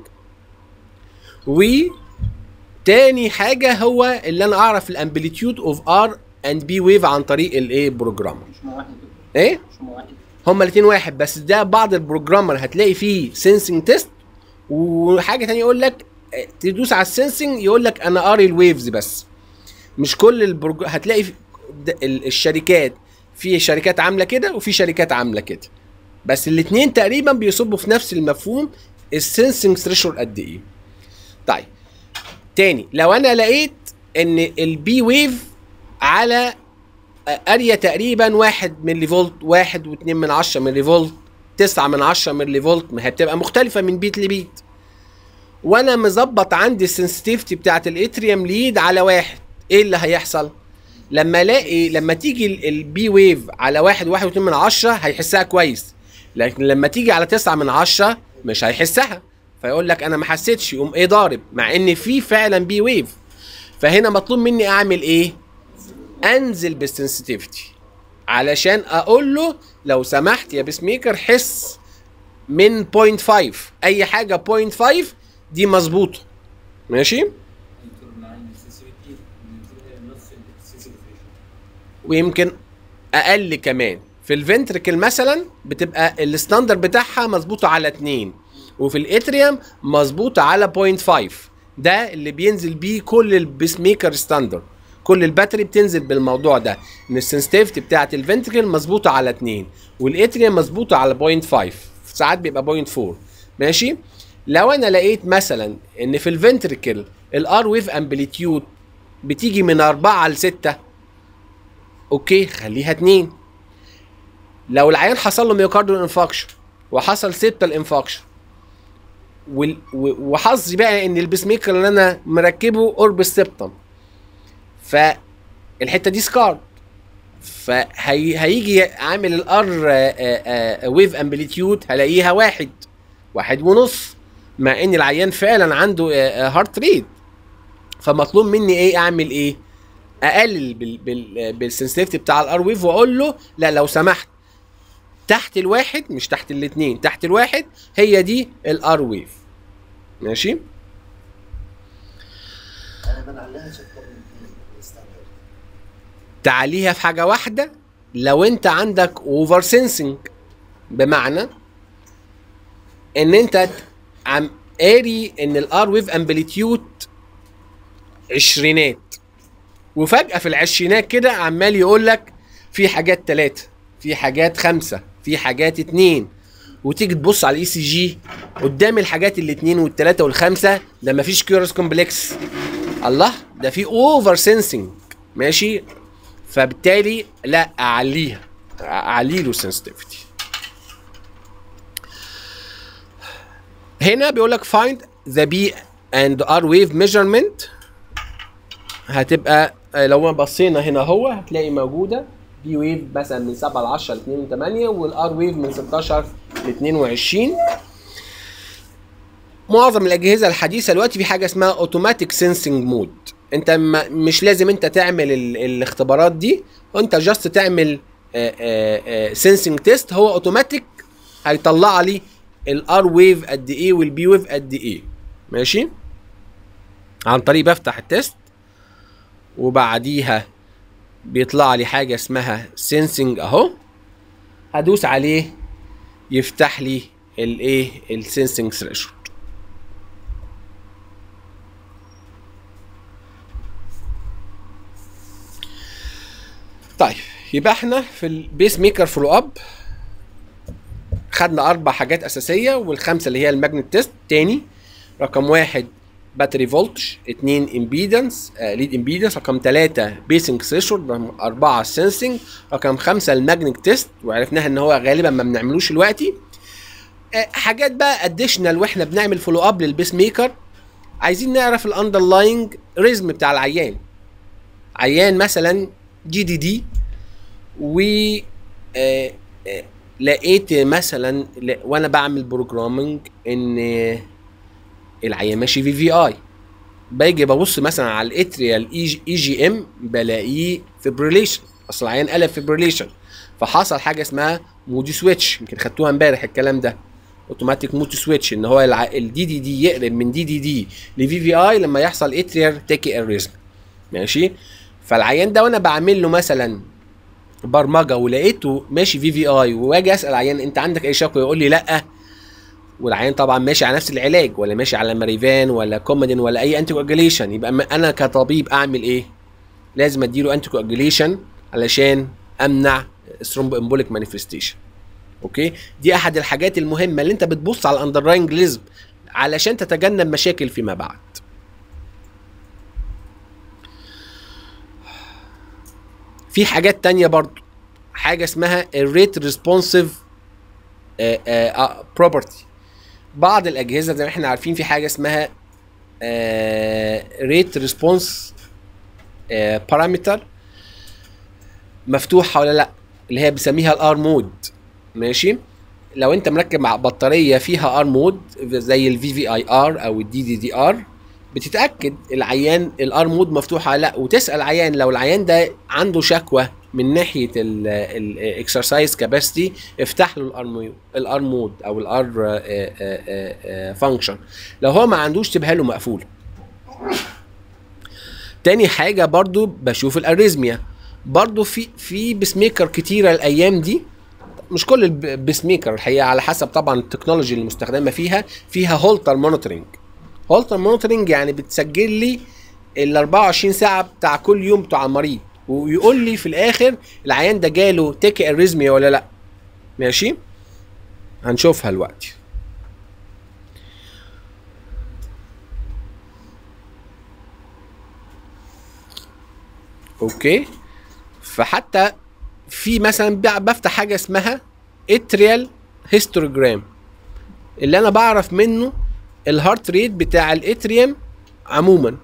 وتاني حاجه هو اللي انا اعرف الامبليتيود اوف ار اند بي ويف عن طريق الايه بروجرامر مش مع واحد ايه مش مع واحد هما الاثنين واحد بس ده بعض البروجرامر هتلاقي فيه سنسنج تيست وحاجه تانية يقول لك آه، تدوس على السنسنج يقول لك انا قاري الويفز بس مش كل البروج... هتلاقي في د- ال- الشركات في شركات عامله كده وفي شركات عامله كده بس الاثنين تقريبا بيصبوا في نفس المفهوم السنسنج ثريشولد قد ايه طيب تاني لو انا لقيت ان البي ويف على اريا تقريبا واحد ملي فولت واحد واتنين من عشرة ملي فولت تسعة من عشرة ملي فولت ما هي بتبقى مختلفة من بيت لبيت وانا مظبط عندي السنسيتيفيتي بتاعت الاتريوم ليد على واحد ايه اللي هيحصل لما الاقي لما تيجي البي ويف على واحد واحد واتنين من عشرة هيحسها كويس لكن لما تيجي على تسعة من عشرة مش هيحسها فيقول لك انا ما حسيتش يقوم ايه ضارب مع ان في فعلا بي ويف فهنا مطلوب مني اعمل ايه انزل بالسنسيتيفيتي علشان اقول له لو سمحت يا بيس ميكر حس من 0.5 اي حاجه 0.5 دي مظبوطه ماشي يمكن مع السنسيتيفيتي نفس السنسيتيفيشن ويمكن اقل كمان في الفنتركل مثلا بتبقى الستاندر بتاعها مظبوطه على 2 وفي الاتريوم مظبوطه على 0.5 ده اللي بينزل بيه كل البيس ميكر ستاندر كل الباتري بتنزل بالموضوع ده ان السنسيتيفيتي بتاعت الفنتركل مظبوطه على 2 والاتريوم مظبوطه على 0.5 ساعات بيبقى 0.4 ماشي لو انا لقيت مثلا ان في الفنتركل الار ويف امبليتيود بتيجي من 4 ل 6 اوكي خليها اتنين لو العيان حصل له ميوكارديال انفاكشن وحصل سيبتال انفاكشن وال- و- وحظي بقى ان البيس ميكر اللي انا مركبه قرب السبتم فالحته دي سكارد فهيجي عامل الار ويف امبليتيود هلاقيها واحد واحد ونص مع ان العيان فعلا عنده هارت ريت فمطلوب مني ايه اعمل ايه اقلل بال بال بالسنسيتيفيتي بتاع الار ويف واقول له لا لو سمحت تحت الواحد مش تحت الاثنين تحت الواحد هي دي الار ويف ماشي انا ما نعلقهاش اكتر من اثنين الستاندرد تعليها في حاجه واحده لو انت عندك اوفر سنسنج بمعنى ان انت عم قاري ان الار ويف امبليتيود عشرينات وفجاه في العشرينات كده عمال يقول لك في حاجات ثلاثه في حاجات خمسه في حاجات اتنين وتيجي تبص على الاي سي جي قدام الحاجات الاثنين والثلاثه والخمسه ده مفيش كيورس كومبلكس الله ده في اوفر سنسنج ماشي فبالتالي لا اعليها اعلي له sensitivity هنا بيقول لك find the B and R wave measurement هتبقى آه، لو بصينا هنا هو هتلاقي موجوده بي ويف مثلا من 7 ل 10 ل 2 8 والار ويف من 16 ل 22 معظم الاجهزه الحديثه دلوقتي في حاجه اسمها اوتوماتيك سينسنج مود انت ما مش لازم انت تعمل ال- الاختبارات دي وانت جاست تعمل سينسنج تيست هو اوتوماتيك هيطلع لي الار ويف قد ايه والبي ويف قد ايه ماشي عن طريق بفتح التست وبعديها بيطلع لي حاجه اسمها سينسنج اهو هدوس عليه يفتح لي الايه السينسنج ثريشولد طيب يبقى احنا في البيس ميكر فولو اب خدنا اربع حاجات اساسيه والخمسه اللي هي الماجنت تيست تاني رقم واحد باتري فولتج اثنين امبيدنس ليد امبيدنس رقم ثلاثة بيسنج ثريشولد رقم أربعة سنسنج رقم خمسة الماجنت تيست وعرفناها ان هو غالبا ما بنعملوش دلوقتي آه، حاجات بقى اديشنال واحنا بنعمل فولو اب للبيس ميكر عايزين نعرف الاندرلاينج ريزم بتاع العيان عيان مثلا جي دي دي و آه، آه، لقيت مثلا ل- وانا بعمل بروجرامنج ان العيان ماشي في في اي باجي ببص مثلا على الاتريال اي جي ام بلاقيه فيبريليشن اصل العيان قلب فيبريليشن فحصل حاجه اسمها مودي سويتش يمكن خدتوها امبارح الكلام ده اوتوماتيك مودي سويتش ان هو الدي دي دي يقلب من دي دي دي لفي في اي لما يحصل اتريال تاكي اريزم ماشي فالعيان ده وانا بعمل له مثلا برمجه ولقيته ماشي في في اي واجي اسال عيان انت عندك اي شكوى يقول لي لا والعيان طبعا ماشي على نفس العلاج ولا ماشي على ماريفان ولا كوميدين ولا اي انتي كواجوليشن يبقى ما- انا كطبيب اعمل ايه؟ لازم اديله انتي كواجوليشن علشان امنع ثرومبو امبوليك مانيفستيشن اوكي دي احد الحاجات المهمه اللي انت بتبص على الاندرلاينج ليزم علشان تتجنب مشاكل فيما بعد في حاجات تانية برضو حاجة اسمها الريت ريسبونسيف بروبرتي بعض الأجهزة زي ما احنا عارفين في حاجة اسمها ريت ريسبونس بارامتر مفتوحة ولا لا اللي هي بنسميها الار مود ماشي لو انت مركب مع بطارية فيها ار مود زي الفي في اي ار او الدي دي دي ار بتتاكد العيان الار مود مفتوحه ولا لا وتسال عيان لو العيان ده عنده شكوى من ناحيه الاكسرسايز كاباسيتي افتح له الار مود الار مود او الار فانكشن لو هو ما عندوش تبقى له مقفول تاني حاجه برضو بشوف الاريزميا برضو في في بيس ميكر كتيره الايام دي مش كل البيس ميكر الحقيقه على حسب طبعا التكنولوجي اللي مستخدمه فيها فيها هولتر مونيتورنج هولتر مونيتورنج يعني بتسجل لي ال 24 ساعه بتاع كل يوم بتاع المريض ويقول لي في الاخر العيان ده جاله تيكي اريزميا ولا لا ماشي هنشوفها دلوقتي اوكي فحتى في مثلا ب- بفتح حاجه اسمها اتريال هيستوجرام اللي انا بعرف منه الهارت ريت بتاع الاتريوم عموما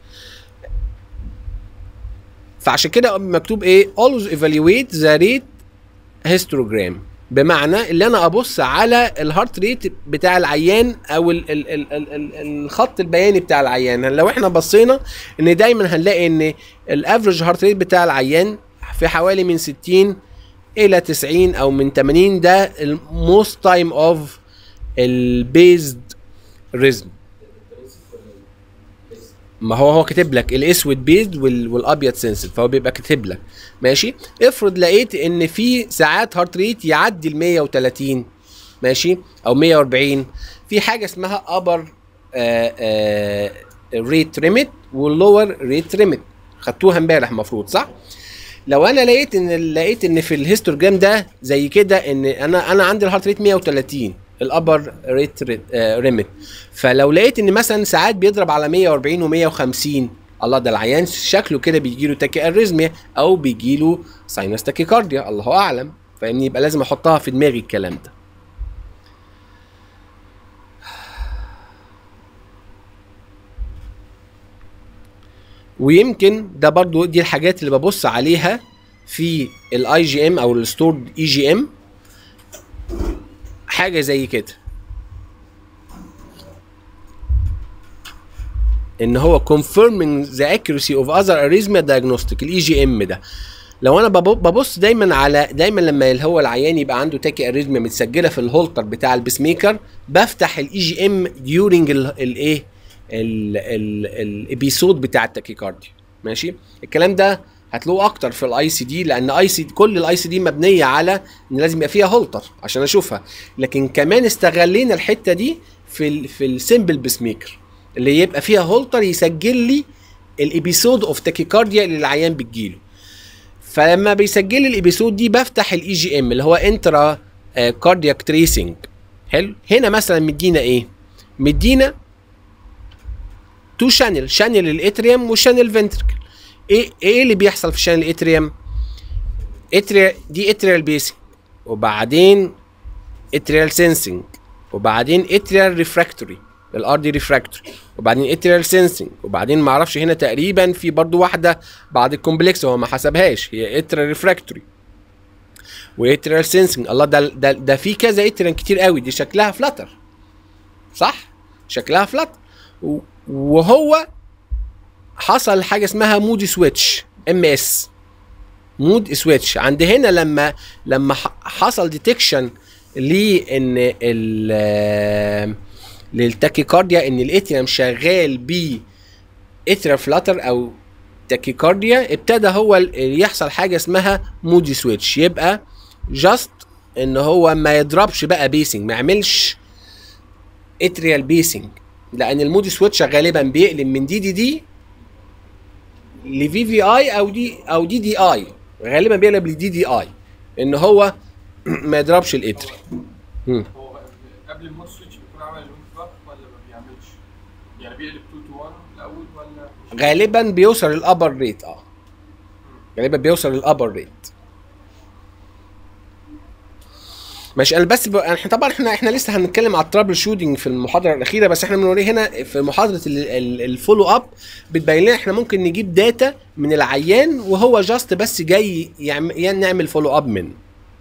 فعشان كده مكتوب ايه always evaluate the rate histogram بمعنى اللي انا ابص على الهارت ريت بتاع العيان او ال ال ال ال ال الخط البياني بتاع العيان لو احنا بصينا ان دايما هنلاقي ان الافريج هارت ريت بتاع العيان في حوالي من 60 الى 90 او من 80 ده الموست تايم اوف البيزد ريزم ما هو هو كاتب لك الاسود بيزد وال- والابيض سنسل فهو بيبقى كاتب لك ماشي افرض لقيت ان في ساعات هارت ريت يعدي ال 130 ماشي او 140 في حاجه اسمها ابر ريت ريميت واللور ريت ريميت خدتوها امبارح المفروض صح؟ لو انا لقيت ان لقيت ان في الهيستوجرام ده زي كده ان انا انا عندي الهارت ريت 130 الابر ريت ريميت فلو لقيت ان مثلا ساعات بيضرب على 140 و150 الله ده العيان شكله كده بيجي له تاكي اريزميا او بيجي له ساينس تاكيكارديا الله اعلم فاهمني يبقى لازم احطها في دماغي الكلام ده ويمكن ده برضو دي الحاجات اللي ببص عليها في الاي جي ام او الستورد اي جي ام حاجه زي كده ان هو confirming the accuracy of other arrhythmia diagnostic الاي جي ام ده لو انا بب- ببص دايما على دايما لما اللي هو العيان يبقى عنده تاكي اريزميا متسجله في الهولتر بتاع البيس ميكر بفتح الاي جي ام during الايه الابيسود بتاع التاكيكارديا ماشي الكلام ده هتلاقوه اكتر في الاي سي دي لان اي سي كل الاي سي دي مبنيه على ان لازم يبقى فيها هولتر عشان اشوفها لكن كمان استغلينا الحته دي في ال في السمبل بيس ميكر اللي يبقى فيها هولتر يسجل لي الابيسود اوف تاكيكارديا اللي العيان بتجيله فلما بيسجل لي الابيسود دي بفتح الاي جي ام اللي هو انترا كاردياك تريسنج حلو هنا مثلا مدينا ايه مدينا تو شانل شانل الاتريوم وشانل فنتركل ايه ايه اللي بيحصل في شانل الاتريوم اتريال دي اتريال بيسنج وبعدين اتريال سينسنج وبعدين اتريال ريفراكتوري الار دي ريفراكتوري وبعدين اتريال سينسنج وبعدين ما اعرفش هنا تقريبا في برضو واحده بعد الكومبلكس هو ما حسبهاش هي اتريال ريفراكتوري واتريال سينسنج الله ده ده ده في كذا اتريال كتير قوي دي شكلها فلاتر صح شكلها فلاتر و- وهو حصل حاجه اسمها مودي سويتش ام اس مود سويتش عند هنا لما لما ح- حصل ديتكشن لان ال للتاكيكارديا ان الاتريم شغال ب اتريال فلاتر او تاكيكارديا ابتدى هو ال- يحصل حاجه اسمها مودي سويتش يبقى جاست ان هو ما يضربش بقى بيسنج ما يعملش اتريال بيسنج لان المودي سويتش غالبا بيقلب من دي دي دي لفي في اي او دي او دي دي اي غالبا بيقلب لدي دي اي ان هو ما يضربش الاتري مم. هو قبل المود سويتش بيكون عمل الوينج بلوك ولا ما بيعملش؟ يعني بيقلب 2 تو 1 الاول ولا مش غالبا بيوصل للابر ريت اه غالبا بيوصل للابر ريت ماشي انا بس ب... احنا طبعا احنا احنا لسه هنتكلم على الترابل شوتنج في المحاضره الاخيره بس احنا بنوريه هنا في محاضره ال- ال- الفولو اب بتبين لنا احنا ممكن نجيب داتا من العيان وهو جاست بس جاي يعم... يعني نعمل فولو اب منه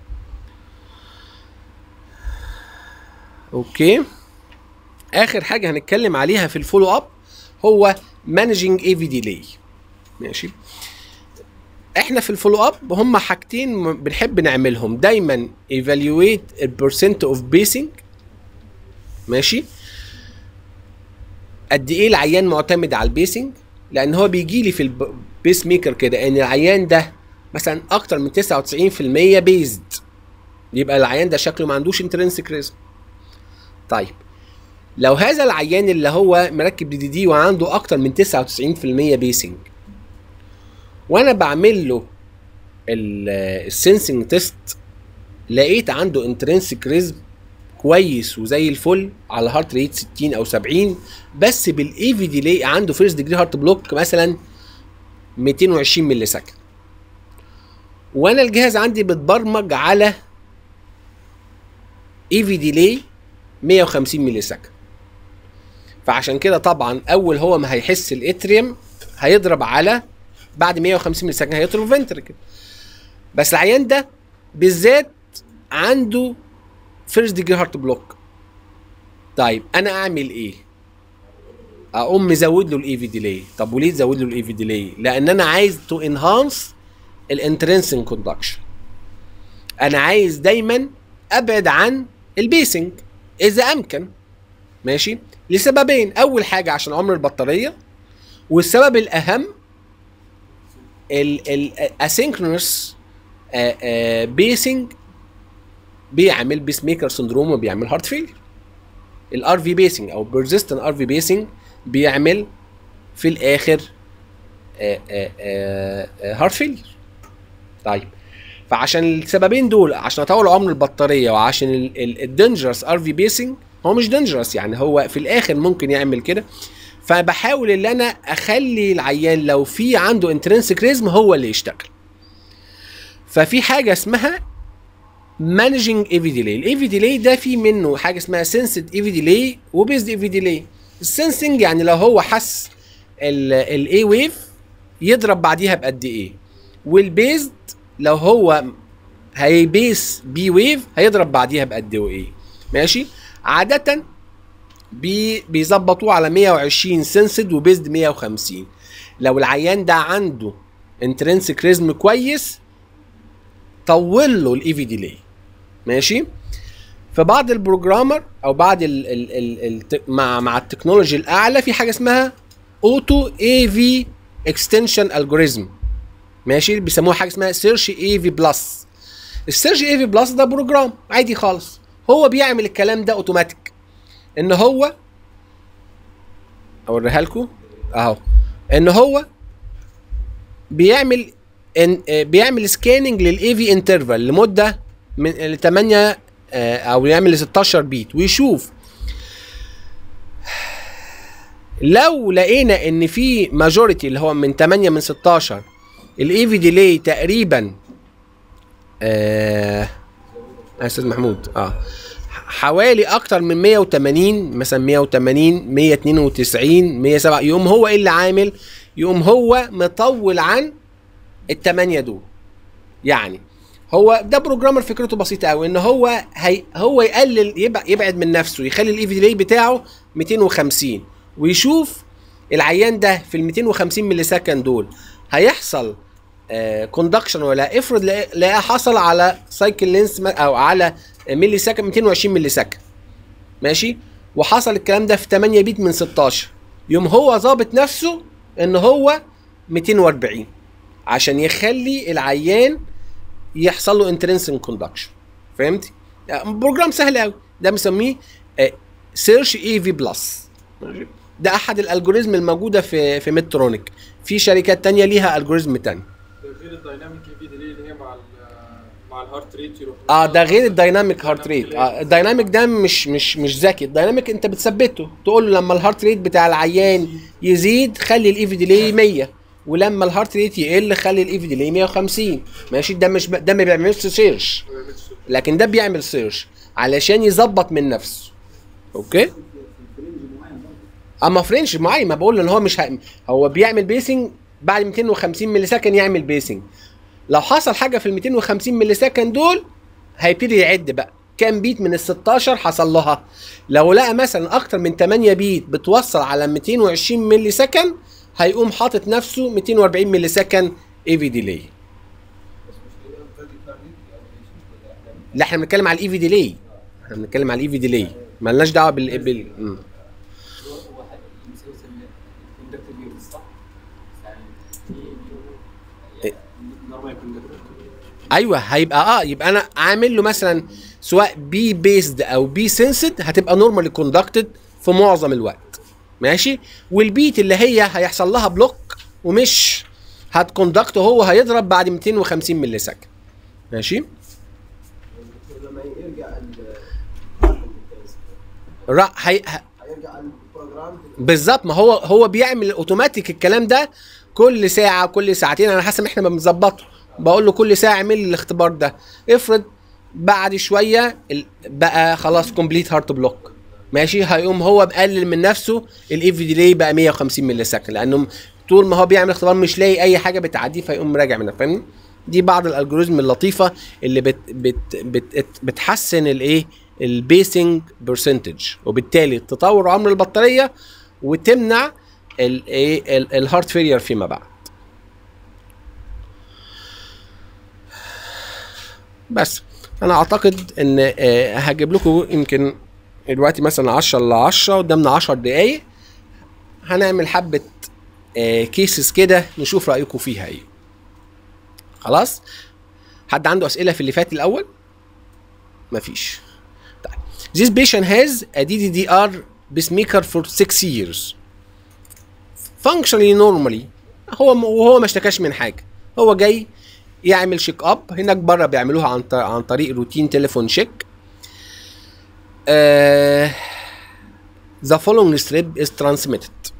اوكي اخر حاجه هنتكلم عليها في الفولو اب هو مانجنج اي في ديلي ماشي احنا في الفولو اب هم حاجتين م- بنحب نعملهم دايما evaluate البرسنت اوف بيسنج ماشي قد ايه العيان معتمد على البيسنج لان هو بيجي لي في البيس ميكر كده ان العيان ده مثلا اكتر من 99% بيزد يبقى العيان ده شكله ما عندوش انترنسك ريزم طيب لو هذا العيان اللي هو مركب دي دي دي وعنده اكتر من 99% بيسنج وانا بعمل له السنسنج تيست لقيت عنده انترنسك ريزم كويس وزي الفل على هارت ريت 60 او 70 بس بالاي في ديلي عنده فيرست ديجري هارت بلوك مثلا 220 ملي سكند وانا الجهاز عندي بتبرمج على اي في ديلي 150 ملي سكند فعشان كده طبعا اول هو ما هيحس الاتريوم هيضرب على بعد 150 ملي سكند هيضرب فنتركل بس العيان ده بالذات عنده فيرست ديجري هارت بلوك طيب انا اعمل ايه اقوم مزود له الاي في ديلي طب وليه تزود له الاي في ديلي لان انا عايز تو انهانس الانترنسن كوندكشن انا عايز دايما ابعد عن البيسنج اذا امكن ماشي لسببين اول حاجه عشان عمر البطاريه والسبب الاهم الاسynchronous بيسنج بيعمل بيس ميكر سندروم وبيعمل هارت فيلير الار في بيسنج او بيرزيستنت ار في بيسنج بيعمل في الاخر هارت فيلير طيب فعشان السببين دول عشان اطول عمر البطاريه وعشان الدنجرس ار في بيسنج هو مش دنجرس يعني هو في الاخر ممكن يعمل كده فبحاول ان انا اخلي العيان لو في عنده انترنسك ريزم هو اللي يشتغل ففي حاجه اسمها مانجنج اي في ديلي الاي في ديلي ده في منه حاجه اسمها سنسد اي في ديلي وبيزد اي في ديلي السنسنج يعني لو هو حس الاي ويف يضرب بعديها بقد ايه والبيزد لو هو هيبيس بي ويف هيضرب بعديها بقد ايه ماشي عاده بي بيظبطوه على 120 سنسد وبيزد 150 لو العيان ده عنده انترنسك ريزم كويس طول له الاي في ديلي ماشي في بعض البروجرامر او بعض ال ال ال ال مع مع التكنولوجي الاعلى في حاجه اسمها اوتو اي في اكستنشن الجوريزم ماشي بيسموها حاجه اسمها سيرش اي في بلس السيرش اي في بلس ده بروجرام عادي خالص هو بيعمل الكلام ده اوتوماتيك ان هو اوريها لكم اهو ان هو بيعمل إن آه، بيعمل سكاننج للاي في انترفال لمده من ل 8 آه، او يعمل ل 16 بيت ويشوف لو لقينا ان في ماجوريتي اللي هو من 8 من 16 الاي في ديلي تقريبا آه يا استاذ محمود اه حوالي اكتر من 180 مثلا 180 192 107 يقوم هو ايه اللي عامل يقوم هو مطول عن الثمانيه دول يعني هو ده بروجرامر فكرته بسيطه قوي ان هو هي هو يقلل يبع- يبعد من نفسه يخلي الاي في ديلي بتاعه 250 ويشوف العيان ده في ال 250 ملي سكند دول هيحصل كوندكشن ولا افرض لقى لقى حصل على سايكل لينس او على ملي سكند 220 ملي سكند ماشي وحصل الكلام ده في 8 بيت من 16 يوم هو ظابط نفسه ان هو 240 عشان يخلي العيان يحصل له انترنسن كوندكشن فهمت بروجرام سهل قوي ده مسميه سيرش اي في بلس ده احد الالجوريزم الموجوده في في ميدترونيك في شركات تانية ليها الجوريزم تاني ده غير الدايناميك اي في ديلي اللي هي مع ال مع الهارت ريت يروح اه ده غير الدايناميك هارت ريت اه الدايناميك ده مش مش مش ذكي الدايناميك انت بتثبته تقول له لما الهارت ريت بتاع العيان يزيد خلي الاي في ديلي 100 ولما الهارت ريت يقل خلي الاي في ديلي 150 ماشي ده مش ب... ده ما بيعملش سيرش ما بيعملش لكن ده بيعمل سيرش علشان يظبط من نفسه اوكي اما فرنش معين ما بقول ان هو مش ه... هو بيعمل بيسنج بعد 250 ملي سكند يعمل بيسنج لو حصل حاجه في ال 250 ملي سكند دول هيبتدي يعد بقى كام بيت من ال 16 حصل لها لو لقى مثلا اكتر من 8 بيت بتوصل على 220 ملي سكند هيقوم حاطط نفسه 240 ملي سكند اي في ديلي لا احنا بنتكلم على الاي في ديلي احنا بنتكلم على الاي في ديلي مالناش دعوه بال بال مم. هو واحد مسوي كوندكتور يونت صح؟ يعني نورمال كوندكتور ايوه هيبقى اه يبقى انا عامل له مثلا سواء بي بيسد او بي سنسد هتبقى نورمالي كوندكتد في معظم الوقت ماشي والبيت اللي هي هيحصل لها بلوك ومش هتكوندكت هو هيضرب بعد 250 ملي سكند ماشي لما يرجع ال- را هي ه- هيرجع البروجرام بالظبط ما هو هو بيعمل اوتوماتيك الكلام ده كل ساعه كل ساعتين انا حسب احنا ما بنظبطه بقول له كل ساعه اعمل لي الاختبار ده افرض بعد شويه ال- بقى خلاص كومبليت هارت بلوك ماشي هيقوم هو مقلل من نفسه الاي في ديلي بقى 150 ملي سكند لانه طول ما هو بيعمل اختبار مش لاقي اي حاجه بتعديه فيقوم راجع منها فاهمني دي بعض الالجوريزم اللطيفه اللي بت بت بت بتحسن الايه البيسنج برسنتج وبالتالي تطور عمر البطاريه وتمنع الايه ال- الهارت فيلير فيما بعد بس انا اعتقد ان آه، هجيب لكم يمكن دلوقتي مثلا 10 ل 10 قدامنا 10 دقايق هنعمل حبه كيسز كده نشوف رايكم فيها ايه خلاص حد عنده اسئله في اللي فات الاول مفيش طيب This patient has a DDDR pacemaker for 6 years functionally normally هو وهو ما اشتكاش من حاجه هو جاي يعمل شيك اب هناك بره بيعملوها عن ط- عن طريق روتين تليفون شيك آه the following strip is transmitted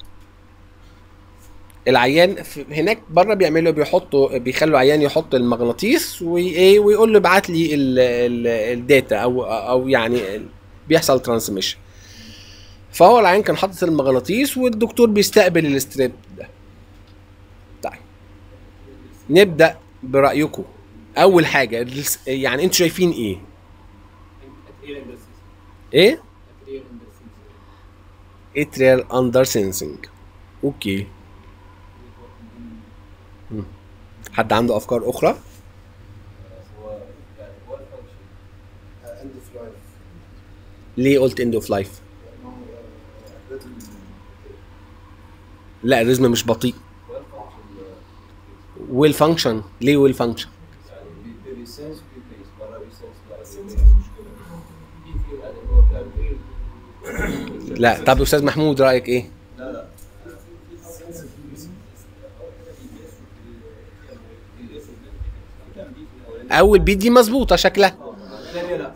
العيان في- هناك بره بيعملوا بيحطوا بيخلوا عيان يحط المغناطيس وايه ويقول له ابعت لي ال- ال- الداتا او او يعني ال- بيحصل ترانسميشن فهو العيان كان حاطط المغناطيس والدكتور بيستقبل الستريب ده طيب نبدا برايكم اول حاجه الس- يعني انتوا شايفين ايه اتريال اندرسيس ايه اتريال اندرسيس اتريال اندر سينسنج اوكي مم. حد عنده افكار اخرى اند فلاي ليه قلت اند اوف لايف لانه آه، الريتم لا الريزم مش بطيء والفانكشن ليه والفانكشن بيسنس بيبيس مره بيسنس لا طب استاذ محمود رايك ايه لا لا اول بيت دي مظبوطه شكلها الثانيه لا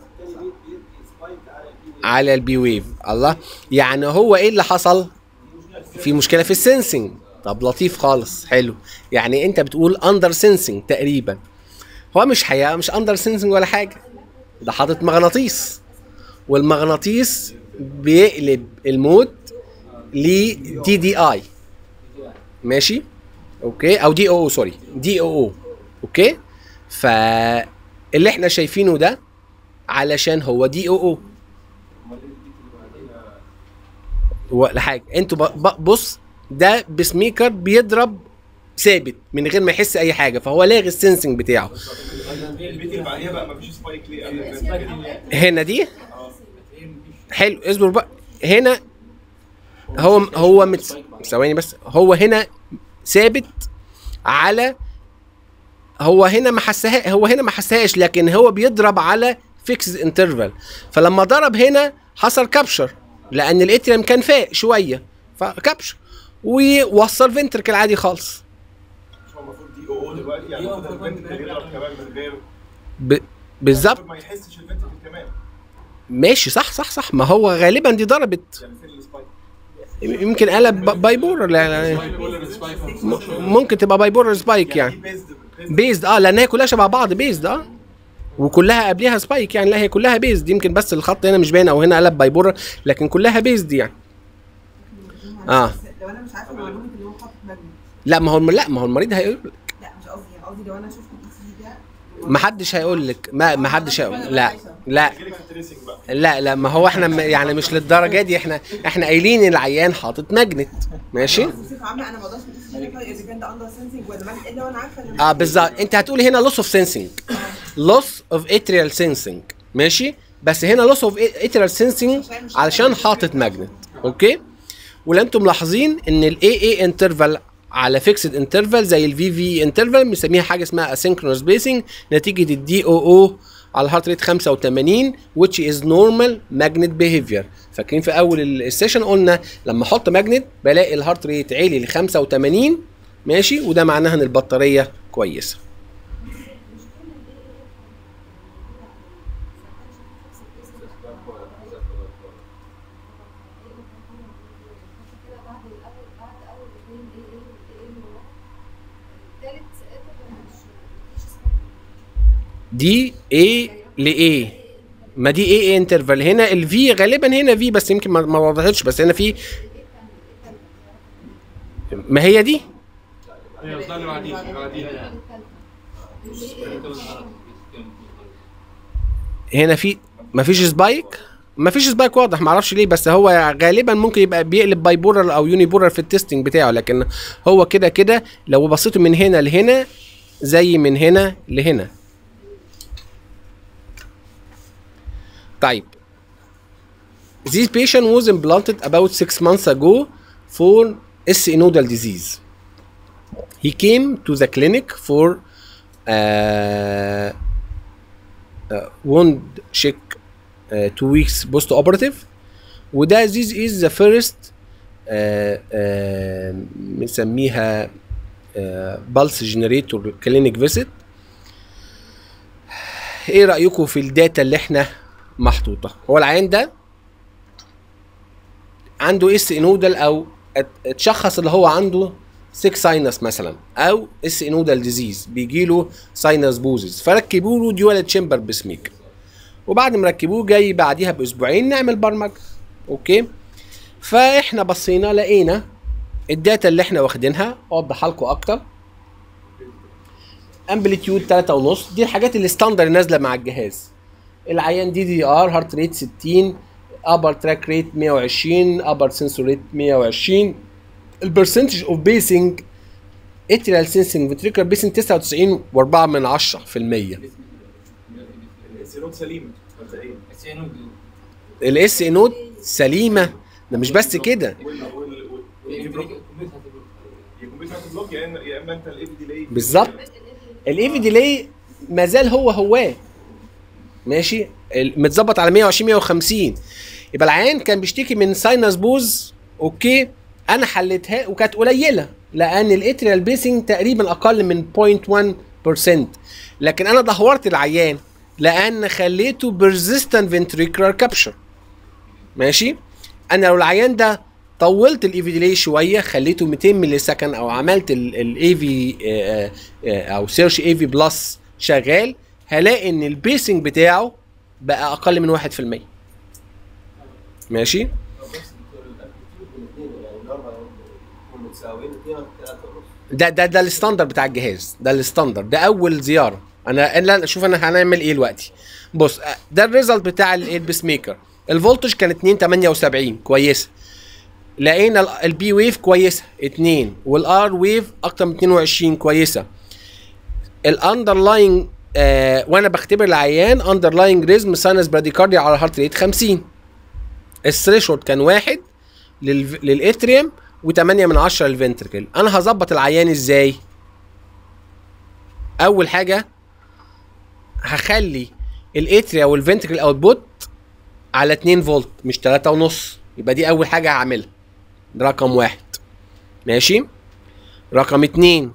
على البي ويف الله يعني هو ايه اللي حصل في مشكله في السنسنج طب لطيف خالص حلو يعني انت بتقول اندر سنسنج تقريبا هو مش حقيقه مش اندر سنسنج ولا حاجه ده حاطط مغناطيس والمغناطيس بيقلب المود ل دي دي اي ماشي اوكي او دي او او سوري دي او او اوكي فاللي احنا شايفينه ده علشان هو دي او او ولا حاجه انتوا ب- ب- بص ده بسميكر بيضرب ثابت من غير ما يحس اي حاجه فهو لاغي السنسنج بتاعه البيت اللي بعديها بقى مفيش سبايك ليه قال هنا دي حلو اصبر بقى هنا هو هو مت... ثواني بس هو هنا ثابت على هو هنا ما حسها هو هنا ما حسهاش لكن هو بيضرب على فيكس انترفال فلما ضرب هنا حصل كابشر لان الاتريم كان فاق شويه فكابشر ووصل فنتركل عادي خالص مش هو المفروض دي او او دلوقتي يعني المفروض الفنتكل يضرب كمان من غير ب... بالظبط المفروض ما يحسش الفنتكل كمان ماشي صح صح صح ما هو غالبا دي ضربت يعني فين السبايك يمكن قلب ب- بايبور لا لا م- ممكن تبقى بايبور سبايك يعني بيزد بيزد اه لان هي كلها شبه بعض بيزد اه وكلها قبلها سبايك يعني لا هي كلها بيزد يمكن بس الخط هنا مش باين او هنا قلب بايبور لكن كلها بيزد يعني آه. لو انا مش عارفه معلومه ان هو حاطط ماجنت لا ما هو لا ما هو المريض هيقول لا مش قصدي يعني قصدي لو انا شفت الاي سي ده ما حدش هيقول لك ما ما حدش هيقول لا لا جيلك في التريسنج بقى لا لا ما هو احنا م- يعني مش للدرجه دي احنا احنا قايلين العيان حاطط ماجنت ماشي بصفه عامه انا ما اقدرش الاي سي ده اذا كان ده اندر سنسنج ولا ماجنت الا وانا عارفه ان اه بالظبط انت هتقولي هنا لوس اوف سensing لوس اوف اتريال سensing ماشي بس هنا لوس اوف اتريال سensing علشان حاطط ماجنت اوكي ولا انتم ملاحظين ان الاي اي انترفال على فيكسد انترفال زي الفي في انترفال بنسميها حاجه اسمها اسynchronous spacing نتيجه الدي او او على الهارت ريت 85 which is normal magnet behavior فاكرين في اول ال- السيشن قلنا لما احط ماجنت بلاقي الهارت ريت عالي ل 85 ماشي وده معناها ان البطاريه كويسه كده بعد الاول بعد اول اثنين ايه ايه ايه اللي وراه التالت ساعتها مش مفيش اسمه دي ايه لايه ما دي ايه ايه انترفال هنا الفي غالبا هنا في بس يمكن ما ما وضحتش بس هنا في ما هي دي هي قصدها اللي بعديها اللي بعديها هنا في ما فيش سبايك ما فيش سبايك واضح ما اعرفش ليه بس هو غالبا ممكن يبقى بيقلب باي بورر او يوني بورر في التستنج بتاعه لكن هو كده كده لو بصيتوا من هنا لهنا زي من هنا لهنا طيب This patient was implanted about six months ago for SC nodal disease. He came to the clinic for uh, uh, wound check uh, two weeks post operative وده this is the first uh, uh, بنسميها uh, pulse generator clinic visit ايه رايكم في الداتا اللي احنا محطوطه هو العيان ده عنده اس نودل او ات- اتشخص اللي هو عنده سيك ساينس مثلا او اس نودل ديزيز بيجي له ساينس بوزز فركبوا له ديوال تشامبر بسميك وبعد ما ركبوه جاي بعديها باسبوعين نعمل برمجه اوكي فاحنا بصينا لقينا الداتا اللي احنا واخدينها اوضحها لكم اكتر امبليتيود 3 ونص دي الحاجات اللي ستاندر نازله مع الجهاز العيان دي دي ار هارت ريت 60 ابر تراك ريت 120 ابر سنسور ريت 120 البرسنتج اوف بيسنج اتريال سينسنج فيتريكولار بيسنج 99 و4 من 10% السيروت سليمه مبدئيا الاس نود سليمه ده مش بس كده الكمبيوتر بلوك يا اما يا اما انت الاي في ديلي بالظبط الاي في ديلي ما زال هو هو ماشي ال- متظبط على 120 150 يبقى العيان كان بيشتكي من ساينس بوز اوكي انا حليتها وكانت قليله لان الاتريال بيسنج تقريبا اقل من 0.1% لكن انا دهورت العيان لان خليته بيرزيستنت فنتريكولار كابشر ماشي انا لو العيان ده طولت الاي في ديلي شويه خليته 200 ملي سكند او عملت الاي في او سيرش اي في بلس شغال هلاقي ان البيسنج بتاعه بقى اقل من 1% ماشي بس الامبليتيود الاثنين يعني الاربعه يكونوا متساويين اثنين ثلاثه ونص ده ده ده الستاندر بتاع الجهاز ده الستاندر ده اول زياره انا انا شوف انا هنعمل ايه دلوقتي بص أه، ده الريزلت بتاع البيس ميكر الفولتج كان 278 كويسه لقينا ال- البي ويف كويسه 2 والار ويف اكتر من 22 كويسه الاندرلاين آه وانا بختبر العيان اندرلاين ريزم ساينس براديكارديا على هارت ريت 50 الثريشولد كان واحد لل- للاتريوم و8 من 10 للفنتركل انا هظبط العيان ازاي اول حاجه هخلي الاتريا والفنتركل اوتبوت على 2 فولت مش 3 ونص يبقى دي اول حاجه هعملها ده رقم واحد ماشي رقم اتنين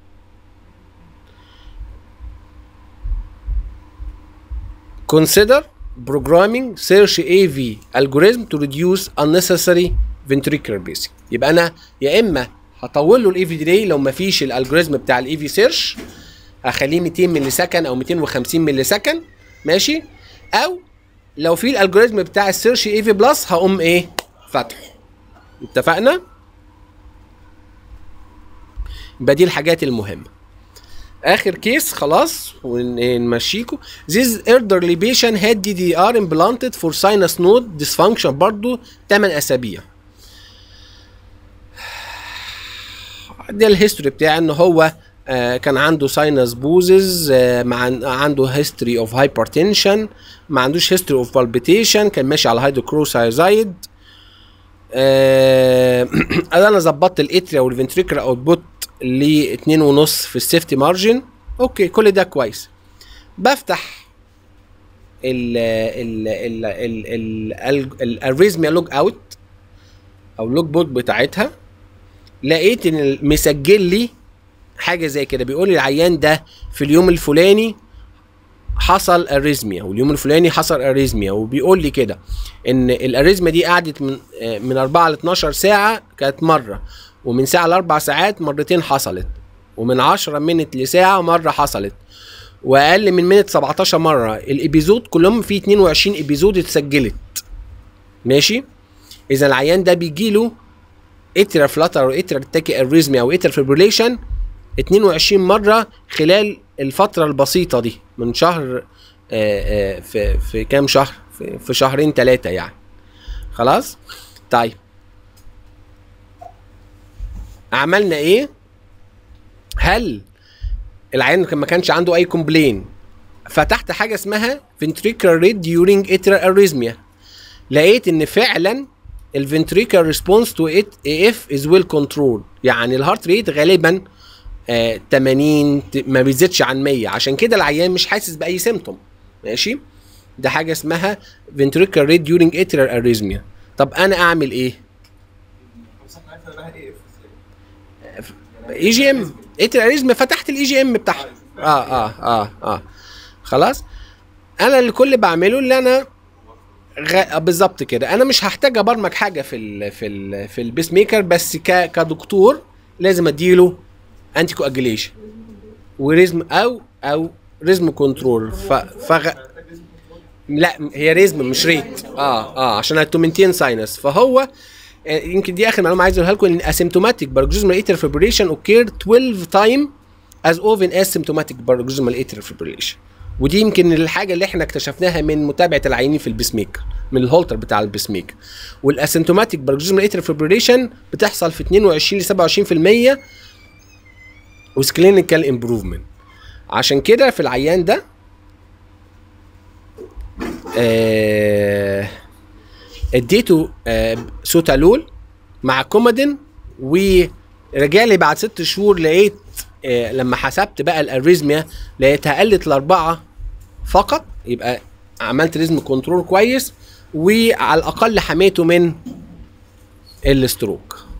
consider programming search AV algorithm to reduce unnecessary ventricular pacing يبقى انا يا اما هطول له الاي في ديلي لو ما فيش الالجوريزم بتاع الاي في سيرش هخليه 200 ملي سكند او 250 ملي سكند ماشي او لو في الالجوريزم بتاع السيرش اي في بلس هقوم ايه فاتحه اتفقنا يبقى دي الحاجات المهمه اخر كيس خلاص ونمشيكوا This elderly patient had DDR implanted for sinus node dysfunction برضو 8 اسابيع ده الهيستوري بتاعي ان هو آه، كان عنده ساينس بوزز مع عنده هيستوري اوف هايبرتنشن ما عندوش هيستوري اوف بالبيتيشن كان ماشي على هيدروكروسايزايد آه، انا ظبطت الاتريا والفنتريكر اوتبوت ل 2.5 في السيفتي مارجن اوكي كل ده كويس بفتح ال ال ال ال ال الاريزميا لوج اوت او لوج بوك بتاعتها لقيت ان مسجل لي حاجه زي كده بيقول لي العيان ده في اليوم الفلاني حصل اريزميا واليوم الفلاني حصل اريزميا وبيقول لي كده ان الاريزميا دي قعدت من آه، من 4 ل 12 ساعه كانت مره ومن ساعه لاربع ساعات مرتين حصلت ومن 10 منت لساعه مره حصلت واقل من منت 17 مره الابيزود كلهم في 22 ابيزود اتسجلت ماشي اذا العيان ده بيجي له اترا فلاتر او اترا تاكي اريزميا او اترا فيبريليشن 22 مره خلال الفتره البسيطه دي من شهر آه، آه، في في كام شهر في, في شهرين ثلاثه يعني خلاص طيب عملنا ايه هل العيان كان ما كانش عنده اي كومبلين فتحت حاجه اسمها ventricular rate during atrial arrhythmia لقيت ان فعلا الفنتريكال ريسبونس تو اف از ويل كنترول يعني الهارت ريت غالبا آه 80 ت- ما بيزيدش عن 100 عشان كده العيان مش حاسس باي سيمتوم ماشي ده حاجه اسمها ventricular rate during atrial arrhythmia طب انا اعمل ايه بس احنا عرفنا انها ايه اف اي جي ام اتريال اريزميا فتحت الاي جي ام بتاعها اه اه اه اه خلاص انا اللي كل اللي بعمله اللي انا غ... بالظبط كده انا مش هحتاج ابرمج حاجه في ال في ال في البيس ميكر بس ك... كدكتور لازم اديله انتي كواجيليشن وريزم او او ريزم كنترول ف... فغ... لا هي ريزم مش ريت اه اه عشان التومنتين ساينس فهو آه، يمكن دي اخر معلومه عايز اقولها لكم ان اسيمتوماتيك بارجوزمال ايتر فيبريليشن اوكير 12 تايم از اوفن از سيمتوماتيك بارجوزمال ايتر فيبريليشن ودي يمكن الحاجه اللي احنا اكتشفناها من متابعه العيانين في البيس ميكر من الهولتر بتاع البيس ميكر والاسيمتوماتيك بارجوزمال ايتر فيبريليشن بتحصل في 22 ل 27% وسكلينيكال امبروفمنت عشان كده في العيان ده آه اديته آه، سوتالول مع كومادين ورجع لي بعد ست شهور لقيت آه، لما حسبت بقى الاريزميا لقيتها قلت لاربعه فقط يبقى عملت ريزم كنترول كويس وعلى الاقل حميته من الستروك